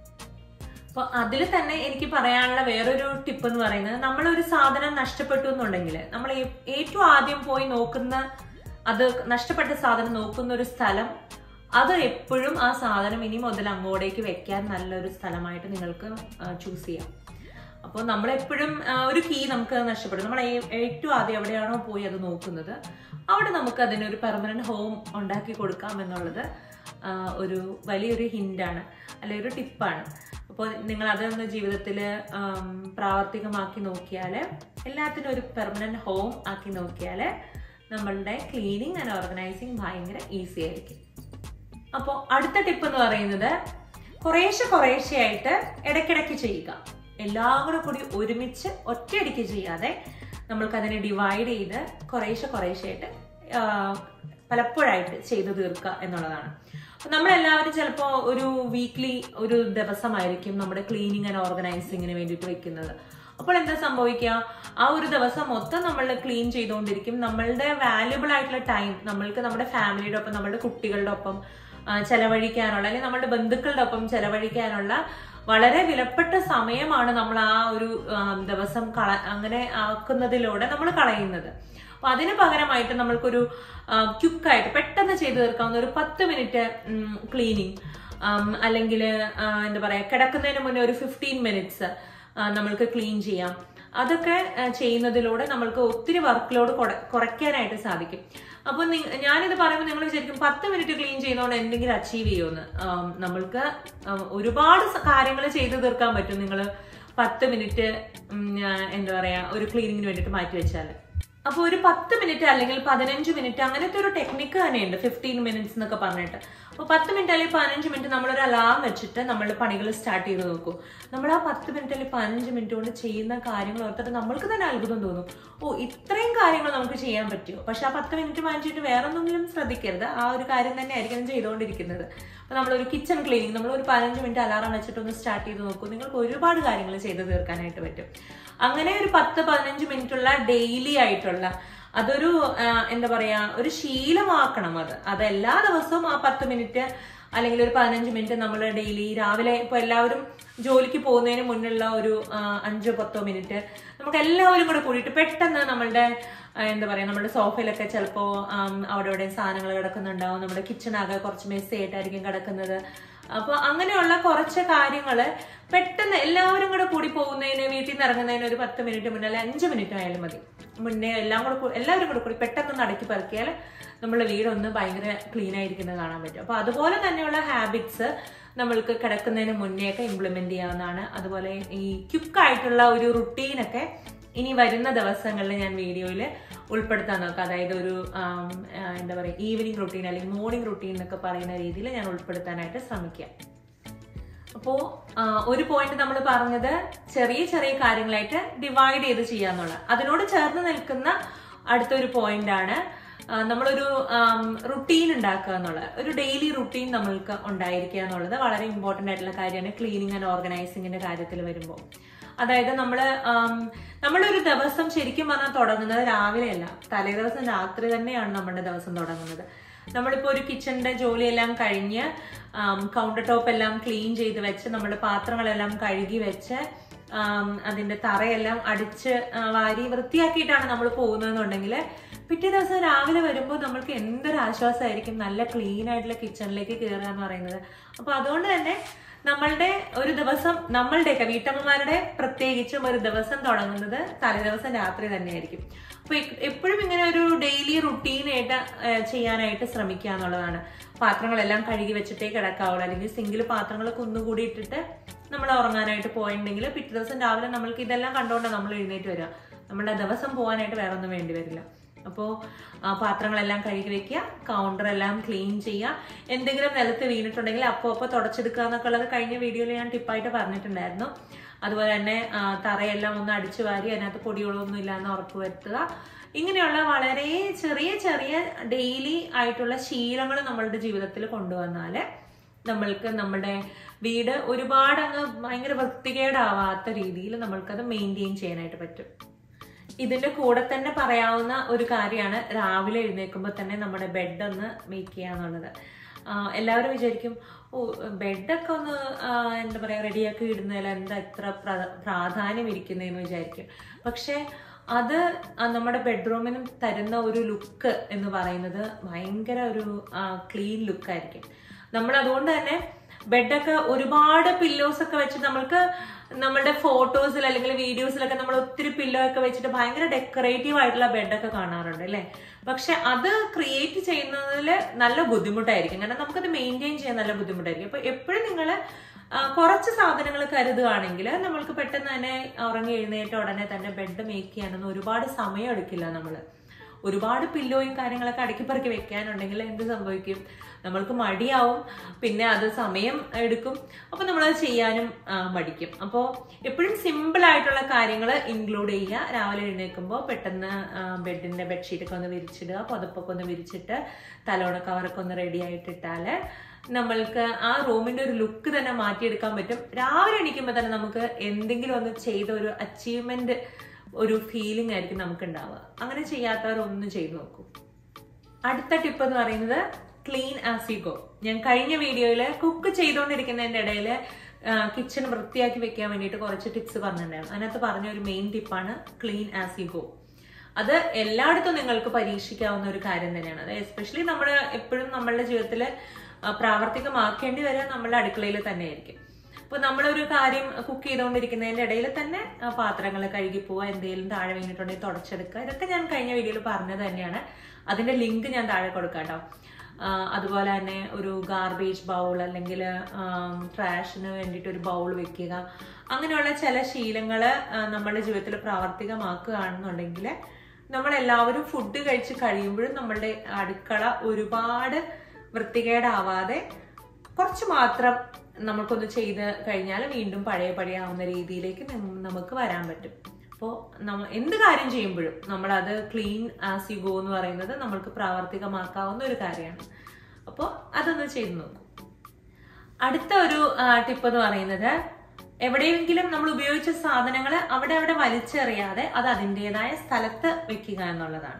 അപ്പൊ അതിൽ തന്നെ എനിക്ക് പറയാനുള്ള വേറൊരു ടിപ്പ് എന്ന് പറയുന്നത് നമ്മൾ ഒരു സാധനം നഷ്ടപ്പെട്ടു എന്നുണ്ടെങ്കിൽ നമ്മൾ ഏ- ഏറ്റവും ആദ്യം പോയി നോക്കുന്ന അത് നഷ്ടപ്പെട്ട സാധനം നോക്കുന്ന ഒരു സ്ഥലം അത് എപ്പോഴും ആ സാധനം ഇനി മുതൽ അങ്ങോട്ടേക്ക് വെക്കാൻ നല്ലൊരു സ്ഥലമായിട്ട് നിങ്ങൾക്ക് ചൂസ് ചെയ്യാം അപ്പോൾ നമ്മളെപ്പോഴും ആ, ഒരു കീ നമുക്ക് നഷ്ടപ്പെടും നമ്മൾ ഏ- ഏറ്റവും ആദ്യം എവിടെയാണോ പോയി അത് നോക്കുന്നത് അവിടെ നമുക്ക് അതിനൊരു പെർമനന്റ് ഹോം ഉണ്ടാക്കി കൊടുക്കാം എന്നുള്ളത് ആ, ഒരു വലിയൊരു ഹിന്റാണ് അല്ലെങ്കിൽ ഒരു ടിപ്പാണ് അപ്പോൾ നിങ്ങൾ അതൊന്ന് ജീവിതത്തിൽ പ്രാവർത്തികമാക്കി നോക്കിയാൽ എല്ലാത്തിനും ഒരു പെർമനന്റ് ഹോം ആക്കി നോക്കിയാൽ നമ്മളുടെ ക്ലീനിങ് ആൻഡ് ഓർഗനൈസിങ് ഭയങ്കര ഈസി ആയിരിക്കും അപ്പോൾ അടുത്ത ടിപ്പ് എന്ന് പറയുന്നത് കുറേശ്ശെ കുറേശ്ശെ ആയിട്ട് ഇടയ്ക്കിടയ്ക്ക് ചെയ്യുക എല്ലാം കൂടെ കൂടി ഒരുമിച്ച് ഒറ്റയടിക്ക് ചെയ്യാതെ നമ്മൾക്ക് അതിനെ ഡിവൈഡ് ചെയ്ത് കുറേശ്ശെ കുറേശ്ശെ ആയിട്ട് ആ, പലപ്പോഴായിട്ട് ചെയ്തു തീർക്കുക എന്നുള്ളതാണ് അപ്പൊ നമ്മളെല്ലാവരും ചിലപ്പോൾ ഒരു വീക്ക്ലി ഒരു ദിവസമായിരിക്കും നമ്മുടെ ക്ലീനിങ് ആൻഡ് ഓർഗനൈസിങ്ങിന് വേണ്ടിയിട്ട് വെക്കുന്നത് അപ്പോൾ എന്താ സംഭവിക്കുക ആ ഒരു ദിവസം മൊത്തം നമ്മൾ ക്ലീൻ ചെയ്തുകൊണ്ടിരിക്കും നമ്മളുടെ വാല്യുബിൾ ആയിട്ടുള്ള ടൈം നമ്മൾക്ക് നമ്മുടെ ഫാമിലിയുടെ ഒപ്പം നമ്മുടെ കുട്ടികളുടെ ഒപ്പം ആ, ചെലവഴിക്കാനുള്ള അല്ലെങ്കിൽ നമ്മുടെ ബന്ധുക്കളുടെ ഒപ്പം ചെലവഴിക്കാനുള്ള വളരെ വിലപ്പെട്ട സമയമാണ് നമ്മൾ ആ ഒരു ആ, ദിവസം കള അങ്ങനെ ആക്കുന്നതിലൂടെ നമ്മൾ കളയുന്നത് അപ്പൊ അതിന് പകരമായിട്ട് നമ്മൾക്കൊരു ക്യുക്കായിട്ട് പെട്ടെന്ന് ചെയ്തു തീർക്കാവുന്ന ഒരു പത്ത് മിനിറ്റ് ക്ലീനിങ് അല്ലെങ്കിൽ എന്താ പറയാ കിടക്കുന്നതിന് മുന്നേ ഒരു ഫിഫ്റ്റീൻ മിനിറ്റ്സ് നമ്മൾക്ക് ക്ലീൻ ചെയ്യാം അതൊക്കെ ആ, ചെയ്യുന്നതിലൂടെ നമ്മൾക്ക് ഒത്തിരി വർക്ക് ലോഡ് കുറയ്ക്കാനായിട്ട് സാധിക്കും അപ്പൊ നി- ഞാനിത് പറയുമ്പോൾ നിങ്ങൾ വിചാരിക്കും പത്ത് മിനിറ്റ് ക്ലീൻ ചെയ്യുന്നതുകൊണ്ട് എന്തെങ്കിലും അച്ചീവ് ചെയ്യുമെന്ന് ആം, നമ്മൾക്ക് ആം, ഒരുപാട് കാര്യങ്ങൾ ചെയ്തു തീർക്കാൻ പറ്റും നിങ്ങൾ പത്ത് മിനിറ്റ് എന്താ പറയാ ഒരു ക്ലീനിങ്ങിന് വേണ്ടിയിട്ട് മാറ്റി വെച്ചാൽ അപ്പൊ ഒരു പത്ത് മിനിറ്റ് അല്ലെങ്കിൽ പതിനഞ്ച് മിനിറ്റ് അങ്ങനത്തെ ഒരു ടെക്നിക്ക് തന്നെയുണ്ട് ഫിഫ്റ്റീൻ മിനിറ്റ്സ് എന്നൊക്കെ പറഞ്ഞിട്ട് അപ്പൊ പത്ത് മിനിറ്റ് അല്ലെങ്കിൽ പതിനഞ്ച് മിനിറ്റ് നമ്മളൊരു അലാം വെച്ചിട്ട് നമ്മൾ പണികൾ സ്റ്റാർട്ട് ചെയ്ത് നോക്കും നമ്മൾ ആ പത്ത് മിനിറ്റ് അല്ലെങ്കിൽ പതിനഞ്ച് മിനിറ്റ് കൊണ്ട് ചെയ്യുന്ന കാര്യങ്ങൾ ഓർത്തിട്ട് നമ്മൾക്ക് തന്നെ അത്ഭുതം തോന്നും ഓ ഇത്രയും കാര്യങ്ങൾ നമുക്ക് ചെയ്യാൻ പറ്റുമോ പക്ഷെ ആ പത്ത് മിനിറ്റ് മാറ്റിയിട്ട് വേറെ ഒന്നും ശ്രദ്ധിക്കരുത് ആ ഒരു കാര്യം തന്നെ ആയിരിക്കും ചെയ്തുകൊണ്ടിരിക്കുന്നത് അപ്പൊ നമ്മളൊരു കിച്ചൺ ക്ലീനിങ് നമ്മൾ ഒരു പതിനഞ്ച് മിനിറ്റ് അലാറം വെച്ചിട്ട് ഒന്ന് സ്റ്റാർട്ട് ചെയ്ത് നോക്കും നിങ്ങൾക്ക് ഒരുപാട് കാര്യങ്ങൾ ചെയ്ത് തീർക്കാനായിട്ട് പറ്റും അങ്ങനെ ഒരു പത്ത് പതിനഞ്ച് മിനിറ്റ് ഉള്ള ഡെയിലി ആയിട്ടുള്ള അതൊരു ആ, എന്താ പറയാ ഒരു ശീലമാക്കണം അത് അത് എല്ലാ ദിവസവും ആ പത്ത് മിനിറ്റ് അല്ലെങ്കിൽ ഒരു പതിനഞ്ച് മിനിറ്റ് നമ്മൾ ഡെയിലി രാവിലെ ഇപ്പൊ എല്ലാവരും ജോലിക്ക് പോകുന്നതിന് മുന്നുള്ള ഒരു ആ, അഞ്ചോ പത്തോ മിനിറ്റ് നമുക്ക് എല്ലാവരും കൂടെ കൂടിയിട്ട് പെട്ടെന്ന് നമ്മളുടെ ആ, എന്താ പറയാ നമ്മുടെ സോഫയിലൊക്കെ ചിലപ്പോ ആം, അവിടെ ഇവിടെ സാധനങ്ങൾ കിടക്കുന്നുണ്ടാവും നമ്മുടെ കിച്ചണാകെ കുറച്ച് മെസ്സി ആയിട്ടായിരിക്കും കിടക്കുന്നത് അപ്പൊ അങ്ങനെയുള്ള കുറച്ച് കാര്യങ്ങള് പെട്ടെന്ന് എല്ലാവരും കൂടെ കൂടി പോകുന്നതിന് വീട്ടിൽ നിന്ന് ഇറങ്ങുന്നതിന് ഒരു പത്ത് മിനിറ്റ് മുന്നേ അല്ലെങ്കിൽ അഞ്ച് മിനിറ്റ് ആയാലും മതി മുന്നേ എല്ലാം കൂടെ കൂ- എല്ലാവരും കൂടെ കൂടി പെട്ടെന്ന് നടക്കി പറക്കിയാൽ നമ്മുടെ വീടൊന്ന് ഭയങ്കര ക്ലീൻ ആയിരിക്കുന്നത് കാണാൻ പറ്റും അപ്പൊ അതുപോലെ തന്നെയുള്ള ഹാബിറ്റ്സ് നമ്മൾക്ക് കിടക്കുന്നതിന് മുന്നേ ഒക്കെ ഇംപ്ലിമെന്റ് ചെയ്യാവുന്നതാണ് അതുപോലെ ഈ ക്യുക്കായിട്ടുള്ള ഒരു റുട്ടീനൊക്കെ ഇനി വരുന്ന ദിവസങ്ങളിൽ ഞാൻ വീഡിയോയിൽ ഉൾപ്പെടുത്താൻ നോക്കാം അതായത് ഒരു ആം, ആ, എന്താ പറയുക ഈവനിങ് റുട്ടീൻ അല്ലെങ്കിൽ മോർണിംഗ് റുട്ടീൻ എന്നൊക്കെ പറയുന്ന രീതിയിൽ ഞാൻ ഉൾപ്പെടുത്താനായിട്ട് ശ്രമിക്കാം അപ്പോ ആ, ഒരു പോയിന്റ് നമ്മൾ പറഞ്ഞത് ചെറിയ ചെറിയ കാര്യങ്ങളായിട്ട് ഡിവൈഡ് ചെയ്ത് ചെയ്യാന്നുള്ള അതിനോട് ചേർന്ന് നിൽക്കുന്ന അടുത്തൊരു പോയിന്റ് ആണ് ആ, നമ്മളൊരു റുട്ടീൻ ഉണ്ടാക്കുക എന്നുള്ളത് ഒരു ഡെയിലി റുട്ടീൻ നമ്മൾക്ക് ഉണ്ടായിരിക്കുക എന്നുള്ളത് വളരെ ഇമ്പോർട്ടന്റ് ആയിട്ടുള്ള കാര്യമാണ് ക്ലീനിങ് ആൻഡ് ഓർഗനൈസിങ്ങിന്റെ കാര്യത്തിൽ വരുമ്പോൾ അതായത് നമ്മള് ആം, നമ്മളൊരു ദിവസം ശരിക്കും പറഞ്ഞാൽ തുടങ്ങുന്നത് രാവിലെയല്ല തലേ ദിവസം രാത്രി തന്നെയാണ് നമ്മുടെ ദിവസം തുടങ്ങുന്നത് നമ്മളിപ്പോ ഒരു കിച്ചണിന്റെ ജോലിയെല്ലാം കഴിഞ്ഞ് കൗണ്ടർ ടോപ്പ് എല്ലാം ക്ലീൻ ചെയ്ത് വെച്ച് നമ്മുടെ പാത്രങ്ങളെല്ലാം കഴുകി വെച്ച് ആം, അതിന്റെ തറയെല്ലാം അടിച്ച് ആ, വാരി വൃത്തിയാക്കിയിട്ടാണ് നമ്മൾ പോകുന്നതെന്നുണ്ടെങ്കിൽ പിറ്റേ ദിവസം രാവിലെ വരുമ്പോൾ നമ്മൾക്ക് എന്തൊരു ആശ്വാസമായിരിക്കും നല്ല ക്ലീൻ ആയിട്ടുള്ള കിച്ചണിലേക്ക് കയറുക എന്ന് പറയുന്നത് അപ്പൊ അതുകൊണ്ട് തന്നെ നമ്മളുടെ ഒരു ദിവസം നമ്മളുടെയൊക്കെ വീട്ടമ്മമാരുടെ പ്രത്യേകിച്ചും ഒരു ദിവസം തുടങ്ങുന്നത് തലേദിവസം രാത്രി തന്നെയായിരിക്കും അപ്പൊ എ- എപ്പോഴും ഇങ്ങനെ ഒരു ഡെയിലി റുട്ടീനായിട്ട് ചെയ്യാനായിട്ട് ശ്രമിക്കുക എന്നുള്ളതാണ് പാത്രങ്ങളെല്ലാം കഴുകി വെച്ചിട്ടേ കിടക്കാവുള്ളൂ അല്ലെങ്കിൽ സിങ്കിൽ പാത്രങ്ങൾ കുന്നുകൂടി ഇട്ടിട്ട് നമ്മൾ ഉറങ്ങാനായിട്ട് പോയിട്ടുണ്ടെങ്കിൽ പിറ്റേ ദിവസം രാവിലെ നമ്മൾക്ക് ഇതെല്ലാം കണ്ടുകൊണ്ടാണ് നമ്മൾ എഴുന്നേറ്റ് വരിക നമ്മുടെ ദിവസം പോകാനായിട്ട് വേറെ ഒന്നും വേണ്ടി വരില്ല അപ്പോൾ പാത്രങ്ങളെല്ലാം കഴുകി വെക്കുക കൗണ്ടർ എല്ലാം ക്ലീൻ ചെയ്യുക എന്തെങ്കിലും നിലത്ത് വീണിട്ടുണ്ടെങ്കിൽ അപ്പോൾ അപ്പോൾ തുടച്ചെടുക്കുക എന്നൊക്കെ ഉള്ളത് കഴിഞ്ഞ വീഡിയോയിൽ ഞാൻ ടിപ്പായിട്ട് പറഞ്ഞിട്ടുണ്ടായിരുന്നു അതുപോലെ തന്നെ ആ, തറയെല്ലാം ഒന്ന് അടിച്ചു വാരി അതിനകത്ത് പൊടികളൊന്നും ഇല്ലാന്ന് ഉറപ്പ് വരുത്തുക ഇങ്ങനെയുള്ള വളരെ ചെറിയ ചെറിയ ഡെയിലി ആയിട്ടുള്ള ശീലങ്ങൾ നമ്മളുടെ ജീവിതത്തിൽ കൊണ്ടുവന്നാൽ നമ്മൾക്ക് നമ്മുടെ വീട് ഒരുപാട് അങ്ങ് ഭയങ്കര വൃത്തികേടാവാത്ത രീതിയിൽ നമ്മൾക്കത് മെയിൻറ്റെയിൻ ചെയ്യാനായിട്ട് പറ്റും ഇതിന്റെ കൂടെ തന്നെ പറയാവുന്ന ഒരു കാര്യമാണ് രാവിലെ എഴുന്നേൽക്കുമ്പോൾ തന്നെ നമ്മുടെ ബെഡ് ഒന്ന് മേക്ക് ചെയ്യാന്നുള്ളത് ആഹ് എല്ലാവരും വിചാരിക്കും ഓ ബെഡൊക്കെ ഒന്ന് ആഹ് എന്താ പറയാ റെഡിയാക്കി ഇടുന്നതിൽ എന്താ ഇത്ര പ്ര- പ്രാധാന്യം ഇരിക്കുന്നതെന്ന് വിചാരിക്കും പക്ഷെ അത് ആ നമ്മുടെ ബെഡ്റൂമിനും തരുന്ന ഒരു ലുക്ക് എന്ന് പറയുന്നത് ഭയങ്കര ഒരു ക്ലീൻ ലുക്കായിരിക്കും നമ്മൾ അതുകൊണ്ട് തന്നെ ബെഡൊക്കെ ഒരുപാട് പില്ലോസ് ഒക്കെ വെച്ച് നമ്മൾക്ക് നമ്മുടെ ഫോട്ടോസിൽ അല്ലെങ്കിൽ വീഡിയോസിലൊക്കെ നമ്മൾ ഒത്തിരി പില്ലോ ഒക്കെ വെച്ചിട്ട് ഭയങ്കര ഡെക്കറേറ്റീവ് ആയിട്ടുള്ള ബെഡൊക്കെ കാണാറുണ്ട് അല്ലേ പക്ഷെ അത് ക്രിയേറ്റ് ചെയ്യുന്നതിൽ നല്ല ബുദ്ധിമുട്ടായിരിക്കും കാരണം നമുക്കത് മെയിൻറ്റെയിൻ ചെയ്യാൻ നല്ല ബുദ്ധിമുട്ടായിരിക്കും അപ്പൊ എപ്പോഴും നിങ്ങൾ കുറച്ച് സാധനങ്ങൾ കരുതുകയാണെങ്കിൽ നമ്മൾക്ക് പെട്ടെന്ന് തന്നെ ഉറങ്ങി എഴുന്നേറ്റ ഉടനെ തന്നെ ബെഡ് മേക്ക് ചെയ്യാനൊന്നും ഒരുപാട് സമയം എടുക്കില്ല നമ്മൾ ഒരുപാട് പില്ലോയും കാര്യങ്ങളൊക്കെ അടുക്കിപ്പറക്കി വെക്കാനുണ്ടെങ്കിൽ എന്ത് സംഭവിക്കും നമ്മൾക്ക് മടിയാവും പിന്നെ അത് സമയം എടുക്കും അപ്പൊ നമ്മളത് ചെയ്യാനും ആ, മടിക്കും അപ്പോൾ എപ്പോഴും സിമ്പിൾ ആയിട്ടുള്ള കാര്യങ്ങൾ ഇൻക്ലൂഡ് ചെയ്യുക രാവിലെ എഴുന്നേൽക്കുമ്പോൾ പെട്ടെന്ന് ബെഡിന്റെ ബെഡ്ഷീറ്റൊക്കെ ഒന്ന് വിരിച്ചിടുക പുതപ്പൊക്കെ ഒന്ന് വിരിച്ചിട്ട് തലോണ കവറൊക്കെ ഒന്ന് റെഡി ആയിട്ടിട്ടാൽ നമ്മൾക്ക് ആ റൂമിന്റെ ഒരു ലുക്ക് തന്നെ മാറ്റിയെടുക്കാൻ പറ്റും രാവിലെ എണീക്കുമ്പോൾ തന്നെ നമുക്ക് എന്തെങ്കിലും ഒന്ന് ചെയ്ത ഒരു അച്ചീവ്മെന്റ് ഒരു ഫീലിംഗ് ആയിരിക്കും നമുക്ക് ഉണ്ടാവുക അങ്ങനെ ചെയ്യാത്തവരൊന്നും ചെയ്തു നോക്കൂ അടുത്ത ടിപ്പ് എന്ന് പറയുന്നത് ക്ലീൻ ആസ് യു ഗോ ഞാൻ കഴിഞ്ഞ വീഡിയോയിൽ കുക്ക് ചെയ്തുകൊണ്ടിരിക്കുന്നതിന്റെ ഇടയിൽ കിച്ചൺ വൃത്തിയാക്കി വെക്കാൻ വേണ്ടിയിട്ട് കുറച്ച് ടിപ്സ് പറഞ്ഞിട്ടുണ്ടായിരുന്നു അതിനകത്ത് പറഞ്ഞ ഒരു മെയിൻ ടിപ്പാണ് ക്ലീൻ ആസ് യു ഗോ അത് എല്ലായിടത്തും നിങ്ങൾക്ക് പരീക്ഷിക്കാവുന്ന ഒരു കാര്യം തന്നെയാണ് അത് എസ്പെഷ്യലി നമ്മൾ എപ്പോഴും നമ്മളുടെ ജീവിതത്തിൽ പ്രാവർത്തികമാക്കേണ്ടി വരിക നമ്മളുടെ അടുക്കളയിൽ തന്നെ ആയിരിക്കും ഇപ്പൊ നമ്മളൊരു കാര്യം കുക്ക് ചെയ്തുകൊണ്ടിരിക്കുന്നതിന്റെ ഇടയിൽ തന്നെ പാത്രങ്ങൾ കഴുകി പോവുക എന്തെങ്കിലും താഴെ വീണിട്ടുണ്ടെങ്കിൽ തുടച്ചെടുക്കുക ഇതൊക്കെ ഞാൻ കഴിഞ്ഞ വീഡിയോയിൽ പറഞ്ഞത് തന്നെയാണ് അതിന്റെ ലിങ്ക് ഞാൻ താഴെ കൊടുക്കാം കേട്ടോ അതുപോലെ തന്നെ ഒരു ഗാർബേജ് ബൗൾ അല്ലെങ്കിൽ ട്രാഷിന് വേണ്ടിയിട്ട് ഒരു ബൗൾ വെക്കുക അങ്ങനെയുള്ള ചില ശീലങ്ങൾ നമ്മുടെ ജീവിതത്തിൽ പ്രാവർത്തികമാക്കുകയാണെന്നുണ്ടെങ്കിൽ നമ്മളെല്ലാവരും ഫുഡ് കഴിച്ച് കഴിയുമ്പോഴും നമ്മളുടെ അടുക്കള ഒരുപാട് വൃത്തികേടാവാതെ കുറച്ച് മാത്രം നമുക്കൊന്ന് ചെയ്ത് കഴിഞ്ഞാൽ വീണ്ടും പഴയ പഴയ ആവുന്ന രീതിയിലേക്ക് നമുക്ക് വരാൻ പറ്റും അപ്പോൾ നമ്മ എന്ത് കാര്യം ചെയ്യുമ്പോഴും നമ്മളത് ക്ലീൻ ആസ് യു ഗോ എന്ന് പറയുന്നത് നമ്മൾക്ക് പ്രാവർത്തികമാക്കാവുന്ന ഒരു കാര്യമാണ് അപ്പോൾ അതൊന്ന് ചെയ്ത് നോക്കൂ അടുത്ത ഒരു ടിപ്പ് എന്ന് പറയുന്നത് എവിടെയെങ്കിലും നമ്മൾ ഉപയോഗിച്ച സാധനങ്ങൾ അവിടെ അവിടെ വലിച്ചെറിയാതെ അത് അതിൻ്റെതായ സ്ഥലത്ത് വെക്കുക എന്നുള്ളതാണ്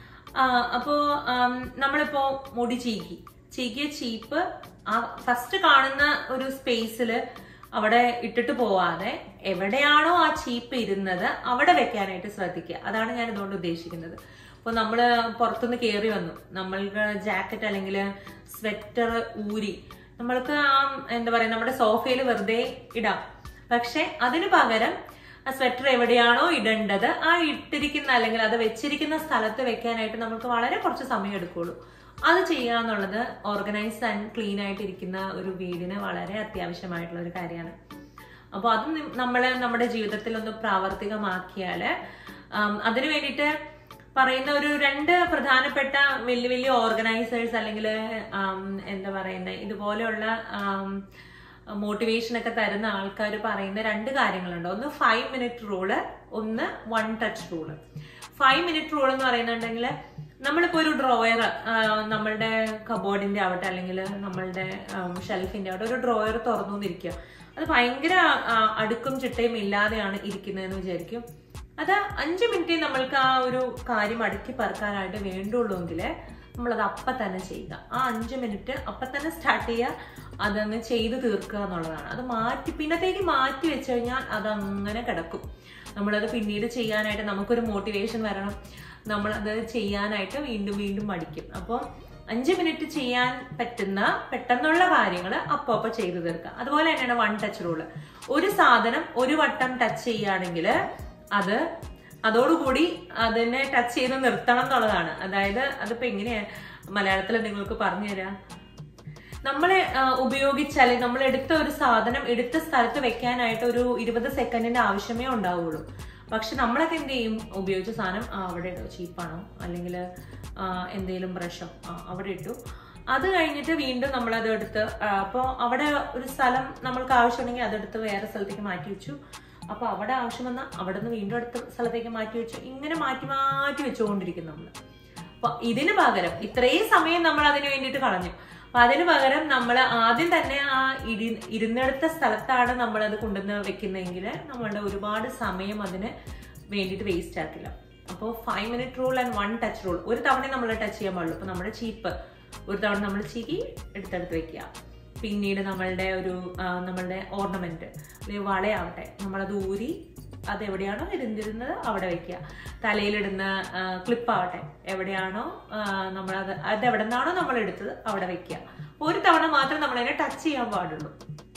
അപ്പോൾ നമ്മളിപ്പോ മുടി ചീക്കി ചീക്കിയ ചീപ്പ് ആ ഫസ്റ്റ് കാണുന്ന ഒരു സ്പേസിൽ അവിടെ ഇട്ടിട്ട് പോവാതെ എവിടെയാണോ ആ ചീപ്പ് ഇരുന്നത് അവിടെ വെക്കാനായിട്ട് ശ്രദ്ധിക്കുക അതാണ് ഞാൻ ഇതുകൊണ്ട് ഉദ്ദേശിക്കുന്നത് അപ്പോൾ നമ്മൾ പുറത്തുനിന്ന് കയറി വന്നു നമ്മൾക്ക് ജാക്കറ്റ് അല്ലെങ്കിൽ സ്വെറ്റർ ഊരി നമ്മൾക്ക് ആ എന്താ പറയുക നമ്മുടെ സോഫയിൽ വെറുതെ ഇടാം പക്ഷെ അതിനു പകരം ആ സ്വെറ്റർ എവിടെയാണോ ഇടേണ്ടത് ആ ഇട്ടിരിക്കുന്ന അല്ലെങ്കിൽ അത് വെച്ചിരിക്കുന്ന സ്ഥലത്ത് വെക്കാനായിട്ട് നമുക്ക് വളരെ കുറച്ച് സമയം എടുക്കുള്ളൂ അത് ചെയ്യുക എന്നുള്ളത് ഓർഗനൈസ്ഡ് ആൻഡ് ക്ലീൻ ആയിട്ടിരിക്കുന്ന ഒരു വീടിന് വളരെ അത്യാവശ്യമായിട്ടുള്ള ഒരു കാര്യമാണ് അപ്പോൾ അത് നമ്മൾ നമ്മുടെ ജീവിതത്തിൽ ഒന്ന് പ്രാവർത്തികമാക്കിയാൽ അതിനു വേണ്ടിയിട്ട് പറയുന്ന ഒരു രണ്ട് പ്രധാനപ്പെട്ട വലിയ വലിയ ഓർഗനൈസേഴ്സ് അല്ലെങ്കിൽ എന്താ പറയുന്നത് ഇതുപോലെയുള്ള മോട്ടിവേഷൻ ഒക്കെ തരുന്ന ആൾക്കാർ പറയുന്ന രണ്ട് കാര്യങ്ങളുണ്ട് ഒന്ന് ഫൈവ് മിനിറ്റ് റൂള് ഒന്ന് one touch rule five minute rule എന്ന് പറയുന്നുണ്ടെങ്കിൽ നമ്മളിപ്പോ ഒരു ഡ്രോയർ നമ്മളുടെ കബോർഡിന്റെ ആവട്ടെ അല്ലെങ്കിൽ നമ്മളുടെ ഷെൽഫിന്റെ ആവട്ടെ ഒരു ഡ്രോയർ തുറന്നുകൊണ്ടിരിക്കുക അത് ഭയങ്കര അടുക്കും ചിട്ടയും ഇല്ലാതെയാണ് ഇരിക്കുന്നതെന്ന് വിചാരിക്കും അത് അഞ്ച് മിനിറ്റ് നമ്മൾക്ക് ആ ഒരു കാര്യം അടുക്കി പറക്കാനായിട്ട് വേണ്ടുള്ളൂങ്കിൽ നമ്മളത് അപ്പം തന്നെ ചെയ്യുക ആ അഞ്ച് മിനിറ്റ് അപ്പം തന്നെ സ്റ്റാർട്ട് ചെയ്യുക അതങ്ങ് ചെയ്ത് തീർക്കുക എന്നുള്ളതാണ് അത് മാറ്റി പിന്നത്തേക്ക് മാറ്റി വെച്ച് കഴിഞ്ഞാൽ അത് അങ്ങനെ കിടക്കും നമ്മളത് പിന്നീട് ചെയ്യാനായിട്ട് നമുക്കൊരു മോട്ടിവേഷൻ വരണം നമ്മളത് ചെയ്യാനായിട്ട് വീണ്ടും വീണ്ടും മടിക്കും അപ്പോൾ അഞ്ച് മിനിറ്റ് ചെയ്യാൻ പറ്റുന്ന പെട്ടെന്നുള്ള കാര്യങ്ങൾ അപ്പോൾ അപ്പോൾ ചെയ്തു തീർക്കുക അതുപോലെ തന്നെയാണ് വൺ ടച്ച് റൂള് ഒരു സാധനം ഒരു വട്ടം ടച്ച് ചെയ്യുകയാണെങ്കിൽ അത് അതോടുകൂടി അതിനെ ടച്ച് ചെയ്ത് നിർത്തണം എന്നുള്ളതാണ് അതായത് അതിപ്പോ എങ്ങനെയാ മലയാളത്തിൽ നിങ്ങൾക്ക് പറഞ്ഞു തരാം നമ്മളെ ഉപയോഗിച്ചാൽ നമ്മൾ എടുത്ത ഒരു സാധനം എടുത്ത സ്ഥലത്ത് വെക്കാനായിട്ട് ഒരു ഇരുപത് സെക്കൻഡിന്റെ ആവശ്യമേ ഉണ്ടാവുള്ളൂ പക്ഷെ നമ്മളൊക്കെ എന്ത് ചെയ്യും ഉപയോഗിച്ച സാധനം അവിടെ ഇടും ചീപ്പാണോ അല്ലെങ്കിൽ എന്തെങ്കിലും ബ്രഷോ അവിടെ ഇട്ടു അത് കഴിഞ്ഞിട്ട് വീണ്ടും നമ്മളത് എടുത്ത് അപ്പോൾ അവിടെ ഒരു സ്ഥലം നമ്മൾക്ക് ആവശ്യമുണ്ടെങ്കിൽ അതെടുത്ത് വേറെ സ്ഥലത്തേക്ക് മാറ്റി വെച്ചു അപ്പൊ അവിടെ ആവശ്യം വന്നാൽ അവിടെ നിന്ന് വീണ്ടും അടുത്ത സ്ഥലത്തേക്ക് മാറ്റി വെച്ചു ഇങ്ങനെ മാറ്റി മാറ്റി വെച്ചുകൊണ്ടിരിക്കും നമ്മൾ അപ്പൊ ഇതിന് പകരം ഇത്രയും സമയം നമ്മൾ അതിന് വേണ്ടിയിട്ട് കളഞ്ഞു അപ്പൊ അതിന് പകരം നമ്മൾ ആദ്യം തന്നെ ആ ഇരി ഇരുന്നെടുത്ത സ്ഥലത്താണ് നമ്മൾ അത് കൊണ്ടുവന്ന് വെക്കുന്നതെങ്കിൽ നമ്മളുടെ ഒരുപാട് സമയം അതിന് വേണ്ടിയിട്ട് വേസ്റ്റ് ആക്കില്ല അപ്പോൾ five minute rule and one touch rule ഒരു തവണ നമ്മൾ ടച്ച് ചെയ്യാൻ പാടുള്ളൂ ഇപ്പൊ നമ്മുടെ ചീപ്പ് ഒരു തവണ നമ്മൾ ചീക്കി എടുത്തെടുത്ത് വെക്കുക പിന്നീട് നമ്മളുടെ ഒരു നമ്മളുടെ ഓർണമെന്റ് അല്ലെങ്കിൽ വളയാവട്ടെ നമ്മളത് ഊരി അത് എവിടെയാണോ ഇരുന്നിരുന്നത് അവിടെ വെക്കുക തലയിലിടുന്ന ക്ലിപ്പാവട്ടെ എവിടെയാണോ നമ്മളത് അത് എവിടെ നിന്നാണോ നമ്മൾ എടുത്തത് അവിടെ വെക്കുക ഒരു തവണ മാത്രം നമ്മൾ അതിനെ ടച്ച് ചെയ്യാൻ പാടുള്ളൂ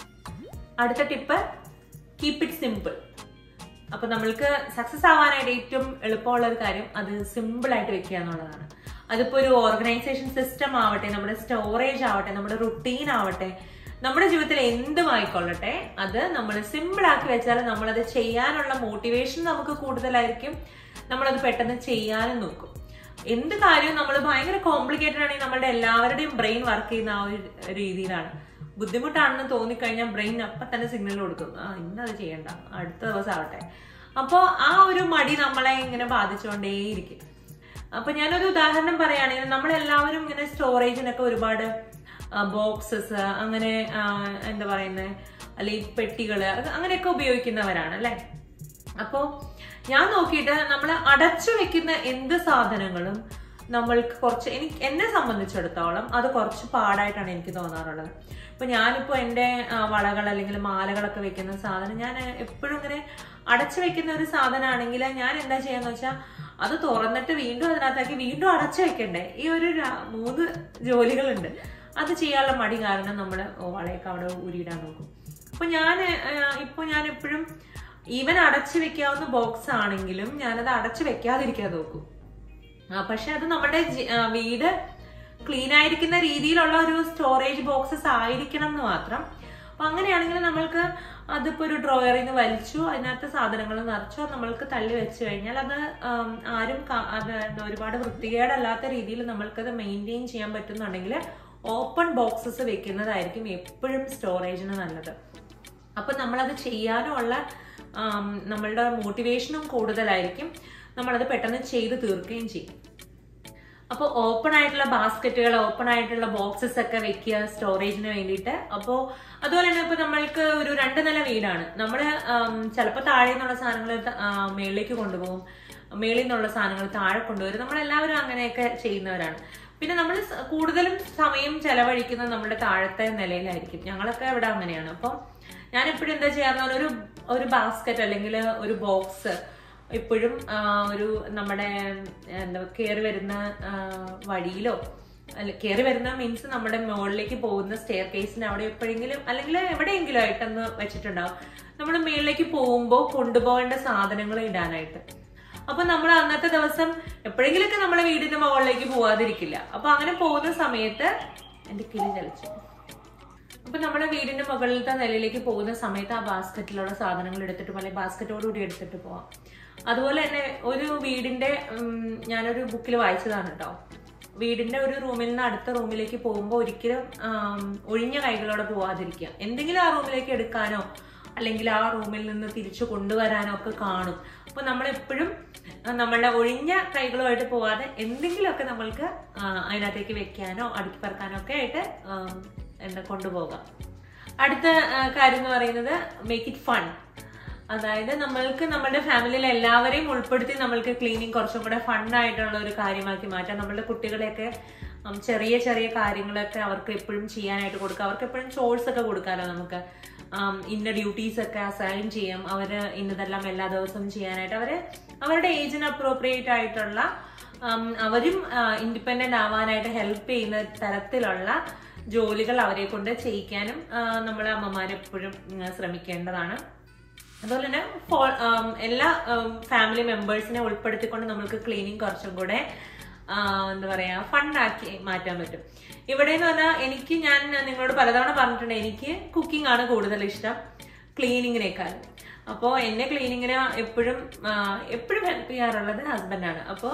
അടുത്ത ടിപ്പ് കീപ് ഇറ്റ് സിമ്പിൾ അപ്പൊ നമ്മൾക്ക് സക്സസ് ആവാനായിട്ട് ഏറ്റവും എളുപ്പമുള്ള ഒരു കാര്യം അത് സിമ്പിൾ ആയിട്ട് വെക്കുക എന്നുള്ളതാണ് അതിപ്പോ ഒരു ഓർഗനൈസേഷൻ സിസ്റ്റം ആവട്ടെ നമ്മുടെ സ്റ്റോറേജ് ആവട്ടെ നമ്മുടെ റുട്ടീൻ ആവട്ടെ നമ്മുടെ ജീവിതത്തിൽ എന്തും ആയിക്കൊള്ളട്ടെ അത് നമ്മൾ സിമ്പിൾ ആക്കി വെച്ചാൽ നമ്മളത് ചെയ്യാനുള്ള മോട്ടിവേഷൻ നമുക്ക് കൂടുതലായിരിക്കും നമ്മളത് പെട്ടെന്ന് ചെയ്യാനും നോക്കും എന്ത് കാര്യവും നമ്മൾ ഭയങ്കര കോംപ്ലിക്കേറ്റഡ് ആണെങ്കിൽ നമ്മുടെ എല്ലാവരുടെയും ബ്രെയിൻ വർക്ക് ചെയ്യുന്ന ആ ഒരു രീതിയിലാണ് ബുദ്ധിമുട്ടാണെന്ന് തോന്നിക്കഴിഞ്ഞാൽ ബ്രെയിൻ അപ്പം തന്നെ സിഗ്നൽ കൊടുക്കും ആ ഇന്നത് ചെയ്യണ്ട അടുത്ത ദിവസം ആവട്ടെ അപ്പോൾ ആ ഒരു മടി നമ്മളെ ഇങ്ങനെ ബാധിച്ചുകൊണ്ടേയിരിക്കും അപ്പൊ ഞാനൊരു ഉദാഹരണം പറയുകയാണെങ്കിൽ നമ്മളെല്ലാവരും ഇങ്ങനെ സ്റ്റോറേജിനൊക്കെ ഒരുപാട് ബോക്സസ് അങ്ങനെ ആ, എന്താ പറയുന്നത് അല്ലെങ്കിൽ പെട്ടികള് അത് അങ്ങനെയൊക്കെ ഉപയോഗിക്കുന്നവരാണ് അല്ലെ അപ്പോ ഞാൻ നോക്കിയിട്ട് നമ്മൾ അടച്ചു വെക്കുന്ന എന്ത് സാധനങ്ങളും നമ്മൾക്ക് കുറച്ച് എനിക്ക് എന്നെ സംബന്ധിച്ചിടത്തോളം അത് കുറച്ച് പാടായിട്ടാണ് എനിക്ക് തോന്നാറുള്ളത് ഇപ്പൊ ഞാനിപ്പോ എന്റെ ആ, വളകൾ അല്ലെങ്കിൽ മാലകളൊക്കെ വെക്കുന്ന സാധനം ഞാൻ എപ്പോഴും ഇങ്ങനെ അടച്ചു വെക്കുന്ന ഒരു സാധനമാണെങ്കിൽ ഞാൻ എന്താ ചെയ്യാന്ന് വെച്ചാൽ അത് തുറന്നിട്ട് വീണ്ടും അതിനകത്താക്കി വീണ്ടും അടച്ചു വെക്കണ്ടേ ഈ ഒരു ര- മൂന്ന് ജോലികളുണ്ട് അത് ചെയ്യാനുള്ള മടി കാരണം നമ്മൾ വളയൊക്കെ അവിടെ ഊരിയിടാൻ നോക്കും അപ്പൊ ഞാൻ ഇപ്പൊ ഞാൻ എപ്പോഴും ഈവൻ അടച്ചു വെക്കാവുന്ന ബോക്സ് ആണെങ്കിലും ഞാനത് അടച്ചു വെക്കാതിരിക്കാൻ നോക്കും ആ, പക്ഷെ അത് നമ്മുടെ ജി- ആ, വീട് ക്ലീൻ ആയിരിക്കുന്ന രീതിയിലുള്ള ഒരു സ്റ്റോറേജ് ബോക്സസ് ആയിരിക്കണം എന്ന് മാത്രം അപ്പൊ അങ്ങനെയാണെങ്കിൽ നമ്മൾക്ക് അതിപ്പോ ഒരു ഡ്രോയറിൽ നിന്ന് വലിച്ചു അതിനകത്ത് സാധനങ്ങൾ നിറച്ചു അത് നമ്മൾക്ക് തള്ളി വെച്ച് കഴിഞ്ഞാൽ അത് ആം, ആരും കാ- അത് എന്താ ഒരുപാട് വൃത്തികേടല്ലാത്ത രീതിയിൽ നമ്മൾക്കത് മെയിൻറ്റെയിൻ ചെയ്യാൻ പറ്റുന്നുണ്ടെങ്കിൽ ഓപ്പൺ ബോക്സസ് വെക്കുന്നതായിരിക്കും എപ്പോഴും സ്റ്റോറേജിന് നല്ലത് അപ്പൊ നമ്മളത് ചെയ്യാനുള്ള ആം, നമ്മളുടെ മോട്ടിവേഷനും കൂടുതലായിരിക്കും നമ്മളത് പെട്ടെന്ന് ചെയ്ത് തീർക്കുകയും ചെയ്യും അപ്പോൾ ഓപ്പൺ ആയിട്ടുള്ള ബാസ്ക്കറ്റുകൾ ഓപ്പൺ ആയിട്ടുള്ള ബോക്സസ് ഒക്കെ വെക്കുക സ്റ്റോറേജിന് വേണ്ടിയിട്ട് അപ്പോൾ അതുപോലെ തന്നെ ഇപ്പൊ നമ്മൾക്ക് ഒരു രണ്ട് നില വീടാണ് നമ്മൾ ചിലപ്പോൾ താഴെ നിന്നുള്ള സാധനങ്ങൾ മേളിലേക്ക് കൊണ്ടുപോകും മേളിൽ നിന്നുള്ള സാധനങ്ങൾ താഴെ കൊണ്ടുവരും നമ്മളെല്ലാവരും അങ്ങനെയൊക്കെ ചെയ്യുന്നവരാണ് പിന്നെ നമ്മൾ കൂടുതലും സമയം ചെലവഴിക്കുന്നത് നമ്മുടെ താഴത്തെ നിലയിലായിരിക്കും ഞങ്ങളൊക്കെ ഇവിടെ അങ്ങനെയാണ് അപ്പം ഞാൻ എപ്പോഴും എന്താ ചെയ്യാന്ന് പറഞ്ഞാൽ ഒരു ഒരു ബാസ്ക്കറ്റ് അല്ലെങ്കിൽ ഒരു ബോക്സ് ഇപ്പോഴും ആ, ഒരു നമ്മുടെ എന്താ കയറി വരുന്ന ആ, വഴിയിലോ അല്ല കയറി വരുന്ന മീൻസ് നമ്മുടെ മുകളിലേക്ക് പോകുന്ന സ്റ്റെയർ കേസിന് അവിടെ എപ്പോഴെങ്കിലും അല്ലെങ്കിൽ എവിടെയെങ്കിലും ആയിട്ടൊന്ന് വെച്ചിട്ടുണ്ടാവും നമ്മൾ മുകളിലേക്ക് പോകുമ്പോൾ കൊണ്ടുപോകേണ്ട സാധനങ്ങൾ ഇടാനായിട്ട് അപ്പൊ നമ്മൾ അന്നത്തെ ദിവസം എപ്പോഴെങ്കിലൊക്കെ നമ്മളെ വീടിന്റെ മുകളിലേക്ക് പോവാതിരിക്കില്ല അപ്പൊ അങ്ങനെ പോകുന്ന സമയത്ത് എന്റെ കിളി ചലിച്ചു അപ്പൊ നമ്മുടെ വീടിന്റെ മുകളിലത്തെ നിലയിലേക്ക് പോകുന്ന സമയത്ത് ആ ബാസ്ക്കറ്റിലുള്ള സാധനങ്ങൾ എടുത്തിട്ട് അല്ലെങ്കിൽ ബാസ്ക്കറ്റോടുകൂടി എടുത്തിട്ട് പോവാം അതുപോലെ തന്നെ ഒരു വീടിന്റെ ഉം, ഞാനൊരു ബുക്കിൽ വായിച്ചതാണ് കേട്ടോ വീടിന്റെ ഒരു റൂമിൽ നിന്ന് അടുത്ത റൂമിലേക്ക് പോകുമ്പോൾ ഒരിക്കലും ആം, ഒഴിഞ്ഞ കൈകളോടെ പോവാതിരിക്കുക എന്തെങ്കിലും ആ റൂമിലേക്ക് എടുക്കാനോ അല്ലെങ്കിൽ ആ റൂമിൽ നിന്ന് തിരിച്ചു കൊണ്ടുവരാനോ ഒക്കെ കാണും അപ്പൊ നമ്മൾ എപ്പോഴും നമ്മളുടെ ഒഴിഞ്ഞ കൈകളുമായിട്ട് പോവാതെ എന്തെങ്കിലുമൊക്കെ നമ്മൾക്ക് ആ, അതിനകത്തേക്ക് വെക്കാനോ അടുക്കി പറക്കാനോ ഒക്കെ ആയിട്ട് ആം, എന്താ കൊണ്ടുപോകാം അടുത്ത ആ, കാര്യം എന്ന് പറയുന്നത് മേക്ക് ഇറ്റ് ഫൺ അതായത് നമ്മൾക്ക് നമ്മുടെ ഫാമിലിയിൽ എല്ലാവരെയും ഉൾപ്പെടുത്തി നമ്മൾക്ക് ക്ലീനിങ് കുറച്ചും കൂടെ ഫൺ ആയിട്ടുള്ള ഒരു കാര്യമാക്കി മാറ്റാം നമ്മളുടെ കുട്ടികളെയൊക്കെ ഉം, ചെറിയ ചെറിയ കാര്യങ്ങളൊക്കെ അവർക്ക് എപ്പോഴും ചെയ്യാനായിട്ട് കൊടുക്കാം അവർക്ക് എപ്പോഴും ചോഴ്സ് ഒക്കെ കൊടുക്കാമല്ലോ നമുക്ക് ആം, ഇന്ന ഡ്യൂട്ടീസ് ഒക്കെ അസൈൻ ചെയ്യാം അവര് ഇന്നതെല്ലാം എല്ലാ ദിവസവും ചെയ്യാനായിട്ട് അവര് അവരുടെ ഏജിന് അപ്രോപ്രിയേറ്റ് ആയിട്ടുള്ള ആം, അവരും ഇൻഡിപെൻഡന്റ് ആവാനായിട്ട് ഹെൽപ്പ് ചെയ്യുന്ന തരത്തിലുള്ള ജോലികൾ അവരെ കൊണ്ട് ചെയ്യിക്കാനും നമ്മൾ അമ്മമാരെപ്പോഴും ശ്രമിക്കേണ്ടതാണ് അതുപോലെ തന്നെ ഫോ- ആം, എല്ലാ ഫാമിലി മെമ്പേഴ്സിനെ ഉൾപ്പെടുത്തിക്കൊണ്ട് നമുക്ക് ക്ലീനിങ് കുറച്ചും കൂടെ ആ, എന്താ പറയാ ഫണ്ണാക്കി മാറ്റാൻ പറ്റും ഇവിടെ എന്ന് പറഞ്ഞാൽ എനിക്ക് ഞാൻ നിങ്ങളോട് പലതവണ പറഞ്ഞിട്ടുണ്ട് എനിക്ക് കുക്കിംഗ് ആണ് കൂടുതൽ ഇഷ്ടം ക്ലീനിങ്ങിനേക്കാൾ അപ്പോൾ എന്നെ ക്ലീനിങ്ങിന് എപ്പോഴും എപ്പോഴും ഹെൽപ്പ് ചെയ്യാറുള്ളത് ഹസ്ബൻഡാണ് അപ്പോൾ